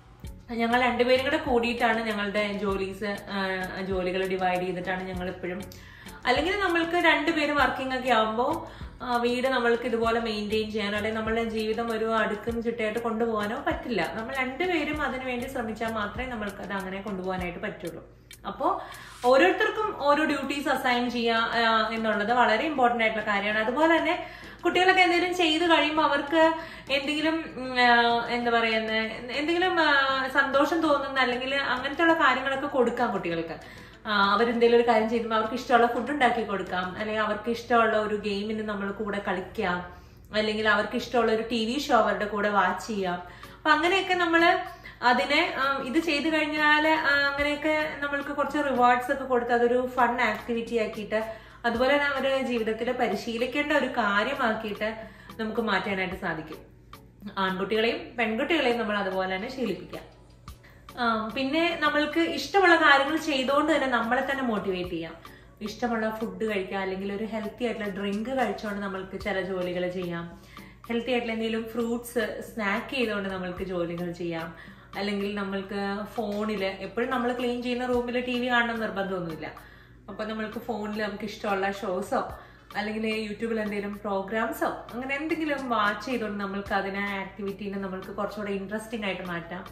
ഞങ്ങൾ രണ്ടുപേരും കൂടെ കൂടിയിട്ടാണ് ഞങ്ങളുടെ ജോലീസ് ജോലികൾ ഡിവൈഡ് ചെയ്തിട്ടാണ് ഞങ്ങൾ എപ്പോഴും അല്ലെങ്കിൽ നമ്മൾക്ക് രണ്ടുപേരും വർക്കിംഗ് ഒക്കെ ആകുമ്പോൾ വീട് നമ്മൾക്ക് ഇതുപോലെ മെയിൻറ്റെയിൻ ചെയ്യാനോ അല്ലെങ്കിൽ നമ്മളുടെ ജീവിതം ഒരു അടുക്കും ചിട്ടയായിട്ട് കൊണ്ടുപോകാനോ പറ്റില്ല നമ്മൾ രണ്ടുപേരും അതിനു വേണ്ടി ശ്രമിച്ചാൽ മാത്രമേ നമ്മൾക്ക് അത് അങ്ങനെ കൊണ്ടുപോകാനായിട്ട് പറ്റുള്ളൂ അപ്പോൾ ഓരോരുത്തർക്കും ഓരോ ഡ്യൂട്ടീസ് അസൈൻ ചെയ്യുക ആ, എന്നുള്ളത് വളരെ ഇമ്പോർട്ടന്റ് ആയിട്ടുള്ള കാര്യമാണ് അതുപോലെ തന്നെ കുട്ടികളൊക്കെ എന്തെങ്കിലും ചെയ്ത് കഴിയുമ്പോൾ അവർക്ക് എന്തെങ്കിലും ഉം, ആ, എന്താ പറയുന്ന എന്തെങ്കിലും ആ, സന്തോഷം തോന്നുന്ന അല്ലെങ്കിൽ അങ്ങനത്തെ ഉള്ള കാര്യങ്ങളൊക്കെ കൊടുക്കാം കുട്ടികൾക്ക് ആ, അവരെന്തെങ്കിലും ഒരു കാര്യം ചെയ്യുമ്പോൾ അവർക്ക് ഇഷ്ടമുള്ള ഫുഡ് ഉണ്ടാക്കി കൊടുക്കാം അല്ലെങ്കിൽ അവർക്ക് ഇഷ്ടമുള്ള ഒരു ഗെയിമിന് നമ്മൾ കൂടെ കളിക്കാം അല്ലെങ്കിൽ അവർക്ക് ഇഷ്ടമുള്ള ഒരു ടി വി ഷോ അവരുടെ കൂടെ വാച്ച് ചെയ്യാം അപ്പൊ അങ്ങനെയൊക്കെ നമ്മള് അതിനെ ആ, ഇത് ചെയ്തു കഴിഞ്ഞാൽ അങ്ങനെയൊക്കെ നമ്മൾക്ക് കുറച്ച് റിവാർഡ്സ് ഒക്കെ കൊടുത്ത് അതൊരു ഫൺ ആക്ടിവിറ്റി ആക്കിയിട്ട് അതുപോലെ തന്നെ അവരുടെ ജീവിതത്തിൽ പരിശീലിക്കേണ്ട ഒരു കാര്യമാക്കിയിട്ട് നമുക്ക് മാറ്റാനായിട്ട് സാധിക്കും ആൺകുട്ടികളെയും പെൺകുട്ടികളെയും നമ്മൾ അതുപോലെ തന്നെ ശീലിപ്പിക്കാം ആ, പിന്നെ നമ്മൾക്ക് ഇഷ്ടമുള്ള കാര്യങ്ങൾ ചെയ്തുകൊണ്ട് തന്നെ നമ്മളെ തന്നെ മോട്ടിവേറ്റ് ചെയ്യാം ഇഷ്ടമുള്ള ഫുഡ് കഴിക്കാം അല്ലെങ്കിൽ ഒരു ഹെൽത്തി ആയിട്ടുള്ള ഡ്രിങ്ക് കഴിച്ചുകൊണ്ട് നമ്മൾക്ക് ചില ജോലികൾ ചെയ്യാം ഹെൽത്തി ആയിട്ടുള്ള എന്തെങ്കിലും ഫ്രൂട്ട്സ് സ്നാക്ക് ചെയ്തുകൊണ്ട് നമ്മൾക്ക് ജോലികൾ ചെയ്യാം അല്ലെങ്കിൽ നമ്മൾക്ക് ഫോണിൽ എപ്പോഴും നമ്മൾ ക്ലീൻ ചെയ്യുന്ന റൂമിൽ ടി വി കാണണം നിർബന്ധമൊന്നുമില്ല അപ്പൊ നമ്മൾക്ക് ഫോണിൽ നമുക്ക് ഇഷ്ടമുള്ള ഷോസോ അല്ലെങ്കിൽ യൂട്യൂബിൽ എന്തെങ്കിലും പ്രോഗ്രാംസോ അങ്ങനെ എന്തെങ്കിലും വാച്ച് ചെയ്തുകൊണ്ട് നമ്മൾക്ക് അതിനെ ആക്ടിവിറ്റീനെ നമ്മൾക്ക് കുറച്ചുകൂടെ ഇൻട്രസ്റ്റിംഗ് ആയിട്ട് മാറ്റാം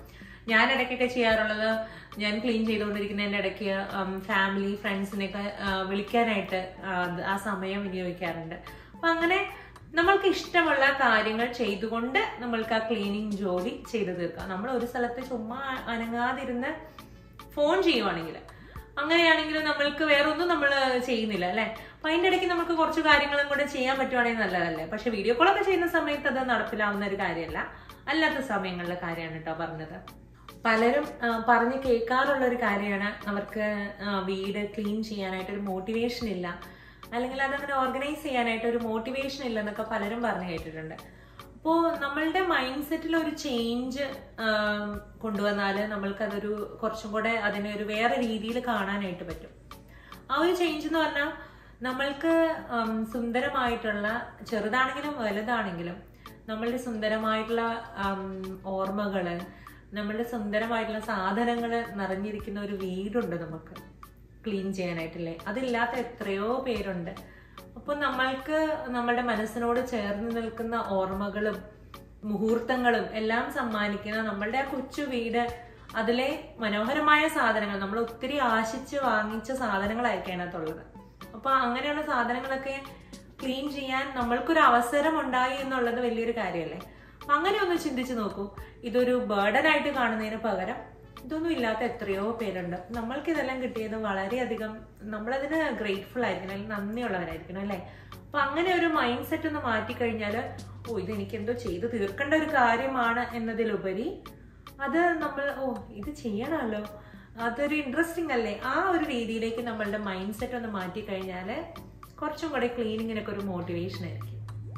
ഞാൻ ഇടയ്ക്കൊക്കെ ചെയ്യാറുള്ളത് ഞാൻ ക്ലീൻ ചെയ്തുകൊണ്ടിരിക്കുന്നതിന്റെ ഇടയ്ക്ക് ഫാമിലി ഫ്രണ്ട്സിനെയൊക്കെ വിളിക്കാനായിട്ട് ആ, അത് ആ സമയം വിനിയോഗിക്കാറുണ്ട് അപ്പൊ അങ്ങനെ നമ്മൾക്ക് ഇഷ്ടമുള്ള കാര്യങ്ങൾ ചെയ്തുകൊണ്ട് നമ്മൾക്ക് ആ ക്ലീനിങ് ജോലി ചെയ്തു തീർക്കാം നമ്മൾ ഒരു സ്ഥലത്ത് ചുമ്മാ അനങ്ങാതിരുന്ന് ഫോൺ ചെയ്യുവാണെങ്കിൽ അങ്ങനെയാണെങ്കിൽ നമ്മൾക്ക് വേറെ ഒന്നും നമ്മൾ ചെയ്യുന്നില്ല അല്ലെ അപ്പൊ അതിന്റെ ഇടയ്ക്ക് നമുക്ക് കുറച്ച് കാര്യങ്ങളും കൂടെ ചെയ്യാൻ പറ്റുവാണെങ്കിൽ നല്ലതല്ലേ പക്ഷെ വീഡിയോ കോളൊക്കെ ചെയ്യുന്ന സമയത്ത് അത് നടപ്പിലാവുന്ന ഒരു കാര്യമല്ല അല്ലാത്ത സമയങ്ങളിലെ കാര്യമാണ് കേട്ടോ പറഞ്ഞത് പലരും ആ, പറഞ്ഞ് കേൾക്കാറുള്ള ഒരു കാര്യമാണ് അവർക്ക് ആ, വീട് ക്ലീൻ ചെയ്യാനായിട്ട് ഒരു മോട്ടിവേഷൻ ഇല്ല അല്ലെങ്കിൽ അതങ്ങനെ ഓർഗനൈസ് ചെയ്യാനായിട്ട് ഒരു മോട്ടിവേഷൻ ഇല്ല എന്നൊക്കെ പലരും പറഞ്ഞു കേട്ടിട്ടുണ്ട് അപ്പോൾ നമ്മളുടെ മൈൻഡ് സെറ്റിൽ ഒരു ചേഞ്ച് കൊണ്ടുവന്നാൽ നമ്മൾക്കതൊരു കുറച്ചും കൂടെ അതിനെ ഒരു വേറെ രീതിയിൽ കാണാനായിട്ട് പറ്റും ആ ഒരു ചേഞ്ച് എന്ന് പറഞ്ഞാൽ നമ്മൾക്ക് ഉം, സുന്ദരമായിട്ടുള്ള ചെറുതാണെങ്കിലും വലുതാണെങ്കിലും നമ്മളുടെ സുന്ദരമായിട്ടുള്ള ഉം, ഓർമ്മകള് നമ്മളുടെ സുന്ദരമായിട്ടുള്ള സാധനങ്ങൾ നിറഞ്ഞിരിക്കുന്ന ഒരു വീടുണ്ട് നമുക്ക് ക്ലീൻ ചെയ്യാനായിട്ടില്ലേ അതില്ലാത്ത എത്രയോ പേരുണ്ട് അപ്പൊ നമ്മൾക്ക് നമ്മളുടെ മനസ്സിനോട് ചേർന്ന് നിൽക്കുന്ന ഓർമ്മകളും മുഹൂർത്തങ്ങളും എല്ലാം സമ്മാനിക്കുന്ന നമ്മളുടെ ആ കൊച്ചു വീട് അതിലെ മനോഹരമായ സാധനങ്ങൾ നമ്മൾ ഒത്തിരി ആശിച്ച് വാങ്ങിച്ച സാധനങ്ങളായിരിക്കും അതിനകത്തുള്ളത് അപ്പൊ അങ്ങനെയുള്ള സാധനങ്ങളൊക്കെ ക്ലീൻ ചെയ്യാൻ നമ്മൾക്കൊരു അവസരം ഉണ്ടായി എന്നുള്ളത് വലിയൊരു കാര്യമല്ലേ അപ്പൊ അങ്ങനെ ഒന്ന് ചിന്തിച്ചു നോക്കൂ ഇതൊരു ബേർഡൻ ആയിട്ട് കാണുന്നതിന് പകരം ഇതൊന്നും ഇല്ലാത്ത എത്രയോ പേരുണ്ട് നമ്മൾക്ക് ഇതെല്ലാം കിട്ടിയത് വളരെയധികം നമ്മളതിന് ഗ്രേറ്റ്ഫുൾ ആയിരിക്കണം അല്ലെങ്കിൽ നന്ദിയുള്ളവരായിരിക്കണം അല്ലേ അപ്പൊ അങ്ങനെ ഒരു മൈൻഡ് സെറ്റ് ഒന്ന് മാറ്റിക്കഴിഞ്ഞാൽ ഓ ഇത് എനിക്ക് എന്തോ ചെയ്തു തീർക്കേണ്ട ഒരു കാര്യമാണ് എന്നതിലുപരി അത് നമ്മൾ ഓ ഇത് ചെയ്യണമല്ലോ അതൊരു ഇൻട്രസ്റ്റിംഗ് അല്ലേ ആ ഒരു രീതിയിലേക്ക് നമ്മളുടെ മൈൻഡ് സെറ്റ് ഒന്ന് മാറ്റിക്കഴിഞ്ഞാൽ കുറച്ചും കൂടെ ക്ലീനിങ്ങിനൊക്കെ ഒരു മോട്ടിവേഷൻ ആയിരിക്കും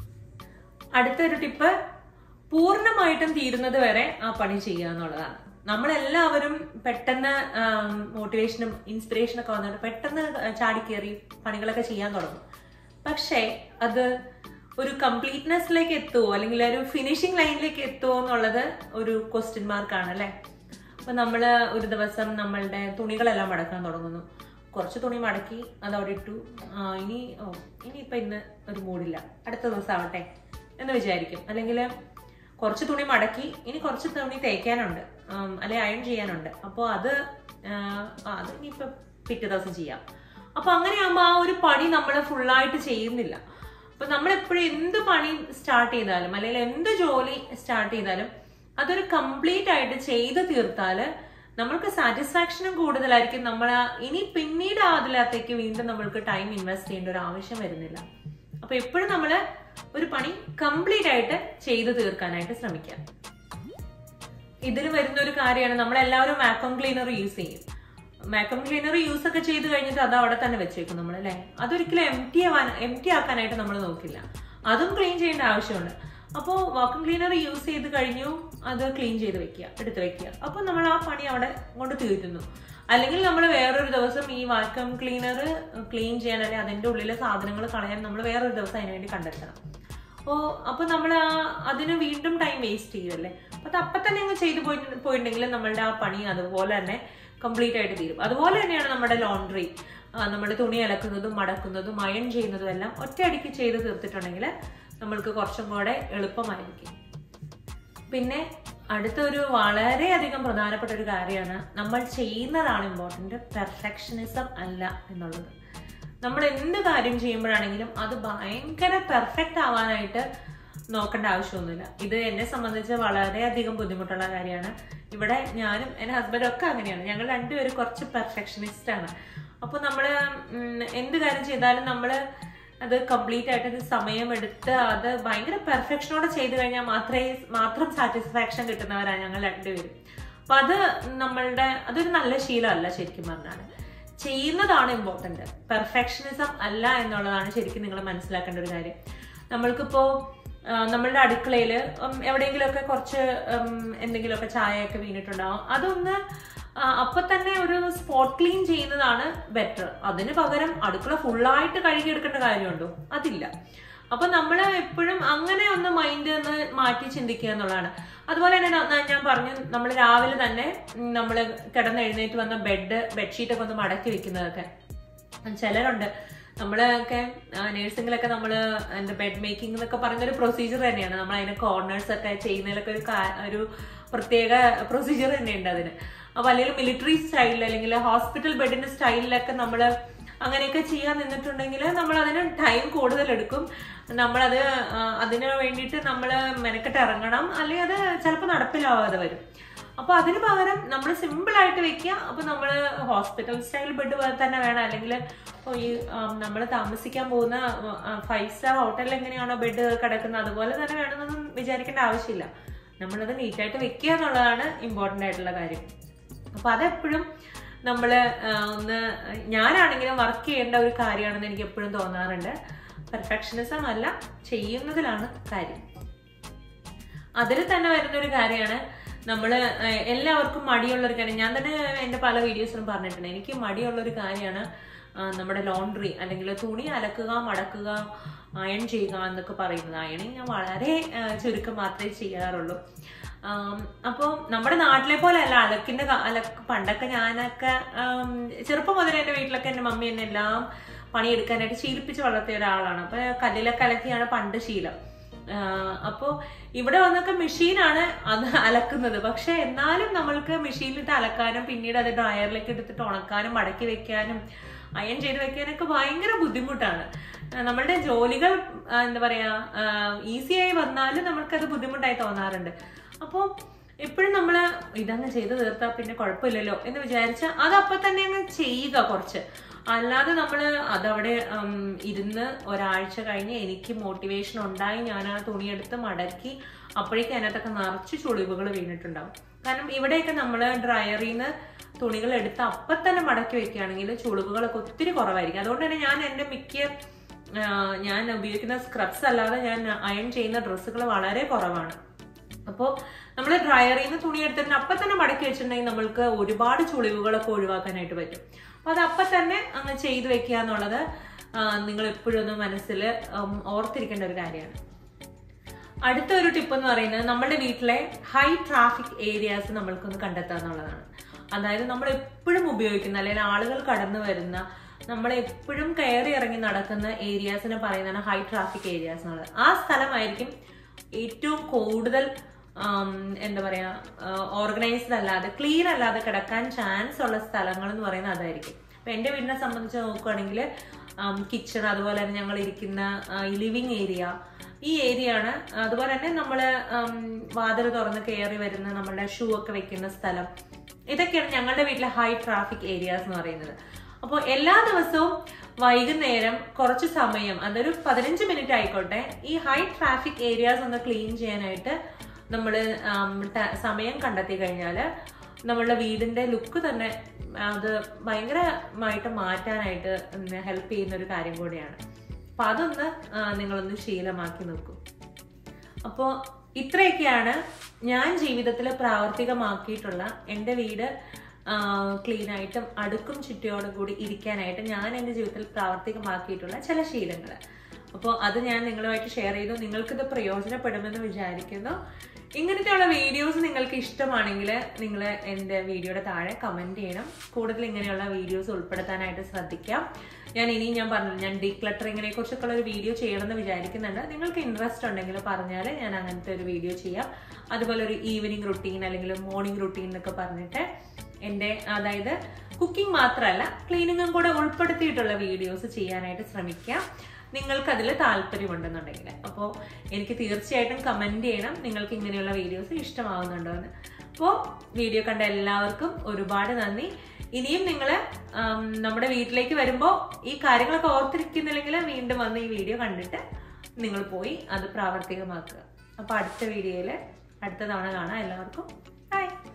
അടുത്തൊരു ടിപ്പ് പൂർണ്ണമായിട്ടും തീരുന്നത് വരെ ആ പണി ചെയ്യുക എന്നുള്ളതാണ് നമ്മളെല്ലാവരും പെട്ടെന്ന് മോട്ടിവേഷനും ഇൻസ്പിറേഷനും ഒക്കെ വന്നിട്ട് പെട്ടെന്ന് ചാടിക്കേറി പണികളൊക്കെ ചെയ്യാൻ തുടങ്ങും പക്ഷേ അത് ഒരു കംപ്ലീറ്റ്നെസ്സിലേക്ക് എത്തുമോ അല്ലെങ്കിൽ ഒരു ഫിനിഷിംഗ് ലൈനിലേക്ക് എത്തുമോ എന്നുള്ളത് ഒരു ക്വസ്റ്റ്യൻ മാർക്കാണ് അല്ലേ അപ്പൊ നമ്മള് ഒരു ദിവസം നമ്മളുടെ തുണികളെല്ലാം മടക്കാൻ തുടങ്ങുന്നു കുറച്ച് തുണി മടക്കി അത് അവിടെ ഇട്ടു ആ, ഇനി ഓ ഇനിയിപ്പൊ ഇന്ന് ഒരു മൂടില്ല അടുത്ത ദിവസം ആവട്ടെ എന്ന് വിചാരിക്കും അല്ലെങ്കിൽ കുറച്ച് തുണി മടക്കി ഇനി കുറച്ച് തുണി തേക്കാനുണ്ട് ഉം, അല്ലെ അയൺ ചെയ്യാനുണ്ട് അപ്പോൾ അത് ആ, ആ, അത് ഇനിയിപ്പൊ പിറ്റേ ദിവസം ചെയ്യാം അപ്പൊ അങ്ങനെയാകുമ്പോൾ ആ ഒരു പണി നമ്മൾ ഫുള്ളായിട്ട് ചെയ്യുന്നില്ല അപ്പൊ നമ്മൾ എപ്പോഴും എന്ത് പണി സ്റ്റാർട്ട് ചെയ്താലും അല്ലെങ്കിൽ എന്ത് ജോലി സ്റ്റാർട്ട് ചെയ്താലും അതൊരു കംപ്ലീറ്റ് ആയിട്ട് ചെയ്ത് തീർത്താല് നമ്മൾക്ക് സാറ്റിസ്ഫാക്ഷനും കൂടുതലായിരിക്കും നമ്മൾ ആ- ഇനി പിന്നീട് അതിനകത്തേക്ക് വീണ്ടും നമ്മൾക്ക് ടൈം ഇൻവെസ്റ്റ് ചെയ്യേണ്ട ഒരു ആവശ്യം വരുന്നില്ല അപ്പൊ എപ്പോഴും നമ്മൾ ഒരു പണി കംപ്ലീറ്റ് ആയിട്ട് ചെയ്തു തീർക്കാനായിട്ട് ശ്രമിക്കാം ഇതിൽ വരുന്ന ഒരു കാര്യമാണ് നമ്മളെല്ലാവരും വാക്വം ക്ലീനർ യൂസ് ചെയ്യും വാക്വം ക്ലീനർ യൂസ് ഒക്കെ ചെയ്ത് കഴിഞ്ഞിട്ട് അത് അവിടെ തന്നെ വെച്ചേക്കും നമ്മൾ അല്ലേ അതൊരിക്കലും എം ടി ആവാൻ എം ടി ആക്കാനായിട്ട് നമ്മൾ നോക്കില്ല അതും ക്ലീൻ ചെയ്യേണ്ട ആവശ്യമുണ്ട് അപ്പോൾ വാക്വം ക്ലീനർ യൂസ് ചെയ്ത് കഴിഞ്ഞു അത് ക്ലീൻ ചെയ്ത് വെക്കുക എടുത്ത് വെക്കുക അപ്പോൾ നമ്മൾ ആ പണി അവിടെ കൊണ്ട് തീർത്തുന്നു അല്ലെങ്കിൽ നമ്മൾ വേറൊരു ദിവസം ഈ വാക്വം ക്ലീനർ ക്ലീൻ ചെയ്യാൻ അല്ലെങ്കിൽ അതിന്റെ ഉള്ളിലെ സാധനങ്ങൾ കളയാൻ നമ്മൾ വേറൊരു ദിവസം അതിന് വേണ്ടി കണ്ടെത്തണം അപ്പോ അപ്പൊ നമ്മൾ അതിന് വീണ്ടും ടൈം വേസ്റ്റ് ചെയ്യുമല്ലേ അപ്പൊ അത് അപ്പൊ തന്നെ അങ്ങ് ചെയ്തു പോയി പോയിട്ടുണ്ടെങ്കിൽ നമ്മളുടെ ആ പണി അതുപോലെ തന്നെ കംപ്ലീറ്റ് ആയിട്ട് തീരും അതുപോലെ തന്നെയാണ് നമ്മുടെ ലോണ്ട്രി നമ്മുടെ തുണി അലക്കുന്നതും മടക്കുന്നതും അയൺ ചെയ്യുന്നതും എല്ലാം ഒറ്റയടിക്ക് ചെയ്ത് തീർത്തിട്ടുണ്ടെങ്കിൽ നമ്മൾക്ക് കുറച്ചും കൂടെ എളുപ്പമായിരിക്കും പിന്നെ അടുത്തൊരു വളരെയധികം പ്രധാനപ്പെട്ട ഒരു കാര്യമാണ് നമ്മൾ ചെയ്യുന്നതാണ് ഇമ്പോർട്ടൻ്റ് പെർഫെക്ഷനിസം അല്ല എന്നുള്ളത് നമ്മൾ എന്ത് കാര്യം ചെയ്യുമ്പോഴാണെങ്കിലും അത് ഭയങ്കര പെർഫെക്റ്റ് ആവാനായിട്ട് നോക്കേണ്ട ആവശ്യമൊന്നുമില്ല ഇത് എന്നെ സംബന്ധിച്ച് വളരെയധികം ബുദ്ധിമുട്ടുള്ള കാര്യമാണ് ഇവിടെ ഞാനും എൻ്റെ ഹസ്ബൻഡും ഒക്കെ അങ്ങനെയാണ് ഞങ്ങൾ രണ്ടുപേരും കുറച്ച് പെർഫെക്ഷനിസ്റ്റ് ആണ് അപ്പോൾ നമ്മൾ എന്ത് കാര്യം ചെയ്താലും നമ്മൾ അത് കംപ്ലീറ്റ് ആയിട്ട് ഒരു സമയമെടുത്ത് അത് ഭയങ്കര പെർഫെക്ഷനോടെ ചെയ്തു കഴിഞ്ഞാൽ മാത്രമേ മാത്രം സാറ്റിസ്ഫാക്ഷൻ കിട്ടുന്നവരാണ് ഞങ്ങൾ രണ്ടുപേരും അപ്പൊ അത് നമ്മളുടെ അതൊരു നല്ല ശീലമല്ല ശരിക്കും പറഞ്ഞാൽ ചെയ്യുന്നതാണ് ഇമ്പോർട്ടന്റ് പെർഫെക്ഷനിസം അല്ല എന്നുള്ളതാണ് ശരിക്കും നിങ്ങൾ മനസ്സിലാക്കേണ്ട ഒരു കാര്യം നമ്മൾക്കിപ്പോ ആ, നമ്മളുടെ അടുക്കളയിൽ എവിടെയെങ്കിലുമൊക്കെ കുറച്ച് ഉം, എന്തെങ്കിലുമൊക്കെ ചായയൊക്കെ വീണിട്ടുണ്ടാവും അതൊന്ന് ആ, അപ്പൊ തന്നെ ഒരു സ്പോട്ട് ക്ലീൻ ചെയ്യുന്നതാണ് ബെറ്റർ അതിന് പകരം അടുക്കള ഫുള്ളായിട്ട് കഴുകിയെടുക്കേണ്ട കാര്യമുണ്ടോ അതില്ല അപ്പൊ നമ്മൾ എപ്പോഴും അങ്ങനെ ഒന്ന് മൈൻഡ് ഒന്ന് മാറ്റി ചിന്തിക്കുക എന്നുള്ളതാണ് അതുപോലെ തന്നെ ന- ഞാൻ പറഞ്ഞു നമ്മൾ രാവിലെ തന്നെ നമ്മൾ കിടന്ന് എഴുന്നേറ്റ് വന്ന ബെഡ് ബെഡ്ഷീറ്റ് ഒക്കെ ഒന്ന് മടക്കി വെക്കുന്നതൊക്കെ ചിലരുണ്ട് നമ്മളൊക്കെ നേഴ്സിംഗിലൊക്കെ നമ്മൾ എന്താ ബെഡ് മേക്കിംഗ് എന്നൊക്കെ പറയുന്ന ഒരു പ്രൊസീജിയർ തന്നെയാണ് നമ്മൾ അതിന് കോർണേഴ്സ് ഒക്കെ ചെയ്യുന്നതിലൊക്കെ ഒരു കാ- ഒരു പ്രത്യേക പ്രൊസീജിയർ തന്നെയുണ്ട് അതിന് അപ്പൊ അല്ലെങ്കിൽ മിലിറ്ററി സ്റ്റൈലിൽ അല്ലെങ്കിൽ ഹോസ്പിറ്റൽ ബെഡിന്റെ സ്റ്റൈലിലൊക്കെ നമ്മൾ അങ്ങനെയൊക്കെ ചെയ്യാൻ നിന്നിട്ടുണ്ടെങ്കിൽ നമ്മൾ അതിന് ടൈം കൂടുതൽ എടുക്കും നമ്മളത് ആ, അതിന് വേണ്ടിയിട്ട് നമ്മൾ മെനക്കെട്ട് ഇറങ്ങണം അല്ലെങ്കിൽ അത് ചിലപ്പോൾ നടപ്പിലാവാതെ വരും അപ്പൊ അതിന് പകരം നമ്മൾ സിമ്പിൾ ആയിട്ട് വെക്കുക അപ്പൊ നമ്മൾ ഹോസ്പിറ്റൽ സ്റ്റൈൽ ബെഡ് തന്നെ വേണം അല്ലെങ്കിൽ ഈ നമ്മൾ താമസിക്കാൻ പോകുന്ന ഫൈവ് സ്റ്റാർ ഹോട്ടലിൽ എങ്ങനെയാണോ ബെഡ് കിടക്കുന്നത് അതുപോലെ തന്നെ വേണമെന്നൊന്നും വിചാരിക്കേണ്ട ആവശ്യമില്ല നമ്മളത് നീറ്റായിട്ട് വെക്കുക എന്നുള്ളതാണ് ഇമ്പോർട്ടൻ്റ് ആയിട്ടുള്ള കാര്യം അപ്പൊ അതെപ്പോഴും നമ്മൾ ഒന്ന് ഞാനാണെങ്കിലും വർക്ക് ചെയ്യേണ്ട ഒരു കാര്യമാണെന്ന് എനിക്ക് എപ്പോഴും തോന്നാറുണ്ട് പെർഫെക്ഷനിസം അല്ല ചെയ്യുന്നതിലാണ് കാര്യം അതിൽ തന്നെ വരുന്ന ഒരു കാര്യമാണ് നമ്മൾ എല്ലാവർക്കും മടിയുള്ള ഒരു കാര്യം ഞാൻ തന്നെ എൻ്റെ പല വീഡിയോസിലും പറഞ്ഞിട്ടുണ്ട് എനിക്ക് മടിയുള്ള ഒരു കാര്യമാണ് ആ, നമ്മുടെ ലോണ്ട്രി അല്ലെങ്കിൽ തുണി അലക്കുക മടക്കുക അയൺ ചെയ്യുക എന്നൊക്കെ പറയുന്നത് അയണിങ് ഞാൻ വളരെ ആ, ചുരുക്കം മാത്രമേ ചെയ്യാറുള്ളൂ അപ്പോൾ നമ്മുടെ നാട്ടിലെ പോലെ അല്ല അലക്കിന്റെ ക- അലക്ക് പണ്ടൊക്കെ ഞാനൊക്കെ ആം, ചെറുപ്പം മുതൽ എൻ്റെ വീട്ടിലൊക്കെ എൻ്റെ മമ്മി എന്നെ എല്ലാം പണിയെടുക്കാനായിട്ട് ശീലിപ്പിച്ച് വളർത്തിയ ഒരാളാണ് അപ്പൊ കല്ലിലൊക്കെ അലക്കിയാണ് പണ്ട് ശീലം അപ്പോൾ ഇവിടെ വന്നൊക്കെ മെഷീനാണ് അത് അലക്കുന്നത് പക്ഷെ എന്നാലും നമ്മൾക്ക് മെഷീനിലിട്ട് അലക്കാനും പിന്നീട് അത് ഡ്രയറിലേക്ക് എടുത്തിട്ട് ഉണക്കാനും മടക്കി വെക്കാനും അയൺ ചെയ്ത് വെക്കാനൊക്കെ ഭയങ്കര ബുദ്ധിമുട്ടാണ് ആ, നമ്മളുടെ ജോലികൾ ആ, എന്താ പറയാ ഈസി ആയി വന്നാലും നമ്മൾക്കത് ബുദ്ധിമുട്ടായി തോന്നാറുണ്ട് അപ്പോൾ എപ്പോഴും നമ്മൾ ഇതങ്ങ് ചെയ്ത് തീർത്താൽ പിന്നെ കുഴപ്പമില്ലല്ലോ എന്ന് വിചാരിച്ച് അത് അപ്പൊ തന്നെ അങ്ങ് ചെയ്യുക കുറച്ച് അല്ലാതെ നമ്മൾ അതവിടെ ഉം, ഇരുന്ന് ഒരാഴ്ച കഴിഞ്ഞ് എനിക്ക് മോട്ടിവേഷൻ ഉണ്ടായി ഞാൻ ആ തുണിയെടുത്ത് മടക്കി അപ്പോഴേക്കും അതിനകത്തൊക്കെ നിറച്ച് ചുളിവുകൾ വീണിട്ടുണ്ടാവും കാരണം ഇവിടെയൊക്കെ നമ്മൾ ഡ്രയറിൽ നിന്ന് തുണികൾ എടുത്ത് അപ്പം തന്നെ മടക്കി വെക്കുകയാണെങ്കിൽ ചുളിവുകളൊക്കെ ഒത്തിരി കുറവായിരിക്കും അതുകൊണ്ട് തന്നെ ഞാൻ എൻ്റെ മിക്ക ആ, ഞാൻ ഉപയോഗിക്കുന്ന സ്ക്രബ്സ് അല്ലാതെ ഞാൻ അയൺ ചെയ്യുന്ന ഡ്രസ്സുകൾ വളരെ കുറവാണ് അപ്പോൾ നമ്മൾ ഡ്രയറിൽ നിന്ന് തുണി എടുത്തിട്ട് അപ്പം തന്നെ മടക്കി വെച്ചിട്ടുണ്ടെങ്കിൽ നമ്മൾക്ക് ഒരുപാട് ചുളിവുകളൊക്കെ ഒഴിവാക്കാനായിട്ട് പറ്റും അപ്പോൾ അത് അപ്പം തന്നെ അങ്ങ് ചെയ്തു വെക്കുക എന്നുള്ളത് നിങ്ങൾ എപ്പോഴും ഒന്ന് മനസ്സിൽ ഉം, ഓർത്തിരിക്കേണ്ട ഒരു കാര്യമാണ് അടുത്ത ഒരു ടിപ്പ് എന്ന് പറയുന്നത് നമ്മുടെ വീട്ടിലെ ഹൈ ട്രാഫിക് ഏരിയാസ് നമ്മൾക്കൊന്ന് കണ്ടെത്തുക എന്നുള്ളതാണ് അതായത് നമ്മൾ എപ്പോഴും ഉപയോഗിക്കുന്ന അല്ലെങ്കിൽ ആളുകൾ കടന്നു വരുന്ന നമ്മൾ എപ്പോഴും കയറി ഇറങ്ങി നടക്കുന്ന ഏരിയാസിനെ പറയുന്നതാണ് ഹൈ ട്രാഫിക് ഏരിയാസ് എന്നുള്ളത് ആ സ്ഥലമായിരിക്കും ഏറ്റവും കൂടുതൽ ആം, എന്താ പറയാ ഓർഗനൈസ്ഡ് അല്ലാതെ ക്ലീൻ അല്ലാതെ കിടക്കാൻ ചാൻസ് ഉള്ള സ്ഥലങ്ങൾ എന്ന് പറയുന്നത് അതായിരിക്കും അപ്പൊ എന്റെ വീടിനെ സംബന്ധിച്ച് നോക്കുകയാണെങ്കിൽ കിച്ചൺ അതുപോലെ തന്നെ ഞങ്ങൾ ഇരിക്കുന്ന ലിവിങ് ഏരിയ ഈ ഏരിയ ആണ് അതുപോലെ തന്നെ നമ്മൾ വാതിൽ തുറന്ന് കയറി വരുന്ന നമ്മളുടെ ഷൂ ഒക്കെ വെക്കുന്ന സ്ഥലം ഇതൊക്കെയാണ് ഞങ്ങളുടെ വീട്ടിലെ ഹൈ ട്രാഫിക് ഏരിയാസ് എന്ന് പറയുന്നത് അപ്പോൾ എല്ലാ ദിവസവും വൈകുന്നേരം കുറച്ച് സമയം അതൊരു പതിനഞ്ച് മിനിറ്റ് ആയിക്കോട്ടെ ഈ ഹൈ ട്രാഫിക് ഏരിയാസ് ഒന്ന് ക്ലീൻ ചെയ്യാനായിട്ട് നമ്മൾ സമയം കണ്ടെത്തി കഴിഞ്ഞാൽ നമ്മളുടെ വീടിന്റെ ലുക്ക് തന്നെ അത് ഭയങ്കരമായിട്ട് മാറ്റാനായിട്ട് ഹെൽപ്പ് ചെയ്യുന്ന ഒരു കാര്യം കൂടിയാണ് അപ്പൊ അതൊന്ന് ആ, നിങ്ങളൊന്ന് ശീലമാക്കി നോക്കൂ അപ്പോൾ ഇത്രയൊക്കെയാണ് ഞാൻ ജീവിതത്തിൽ പ്രാവർത്തികമാക്കിയിട്ടുള്ള എൻ്റെ വീട് ക്ലീൻ ആയിട്ടും അടുക്കും ചുറ്റിയോടും കൂടി ഇരിക്കാനായിട്ട് ഞാൻ എൻ്റെ ജീവിതത്തിൽ പ്രാവർത്തികമാക്കിയിട്ടുള്ള ചില ശീലങ്ങൾ അപ്പോൾ അത് ഞാൻ നിങ്ങളുമായിട്ട് ഷെയർ ചെയ്തു നിങ്ങൾക്കിത് പ്രയോജനപ്പെടുമെന്ന് വിചാരിക്കുന്നു ഇങ്ങനത്തെയുള്ള വീഡിയോസ് നിങ്ങൾക്ക് ഇഷ്ടമാണെങ്കിൽ നിങ്ങൾ എൻ്റെ വീഡിയോയുടെ താഴെ കമൻറ്റ് ചെയ്യണം കൂടുതൽ ഇങ്ങനെയുള്ള വീഡിയോസ് ഉൾപ്പെടുത്താനായിട്ട് ശ്രദ്ധിക്കാം ഞാൻ ഇനിയും ഞാൻ പറഞ്ഞു ഞാൻ ഡീക്ലട്ടറിങ്ങിനെ കുറിച്ചൊക്കെ ഒരു വീഡിയോ ചെയ്യണമെന്ന് വിചാരിക്കുന്നുണ്ട് നിങ്ങൾക്ക് ഇൻട്രസ്റ്റ് ഉണ്ടെങ്കിൽ പറഞ്ഞാൽ ഞാൻ അങ്ങനത്തെ ഒരു വീഡിയോ ചെയ്യാം അതുപോലെ ഒരു ഈവനിങ് റുട്ടീൻ അല്ലെങ്കിൽ മോർണിംഗ് റുട്ടീൻ എന്നൊക്കെ പറഞ്ഞിട്ട് എൻ്റെ അതായത് കുക്കിംഗ് മാത്രമല്ല ക്ലീനിങ്ങും കൂടെ ഉൾപ്പെടുത്തിയിട്ടുള്ള വീഡിയോസ് ചെയ്യാനായിട്ട് ശ്രമിക്കാം നിങ്ങൾക്ക് അതിൽ താല്പര്യമുണ്ടെന്നുണ്ടെങ്കിൽ അപ്പോൾ എനിക്ക് തീർച്ചയായിട്ടും കമൻറ്റ് ചെയ്യണം നിങ്ങൾക്ക് ഇങ്ങനെയുള്ള വീഡിയോസ് ഇഷ്ടമാവുന്നുണ്ടോ എന്ന് അപ്പോൾ വീഡിയോ കണ്ട എല്ലാവർക്കും ഒരുപാട് നന്ദി ഇനിയും നിങ്ങൾ നമ്മുടെ വീട്ടിലേക്ക് വരുമ്പോൾ ഈ കാര്യങ്ങളൊക്കെ ഓർത്തിരിക്കുന്നില്ലെങ്കിൽ വീണ്ടും വന്ന് ഈ വീഡിയോ കണ്ടിട്ട് നിങ്ങൾ പോയി അത് പ്രാവർത്തികമാക്കുക അപ്പോൾ അടുത്ത വീഡിയോയിൽ അടുത്ത തവണ കാണാം എല്ലാവർക്കും ബൈ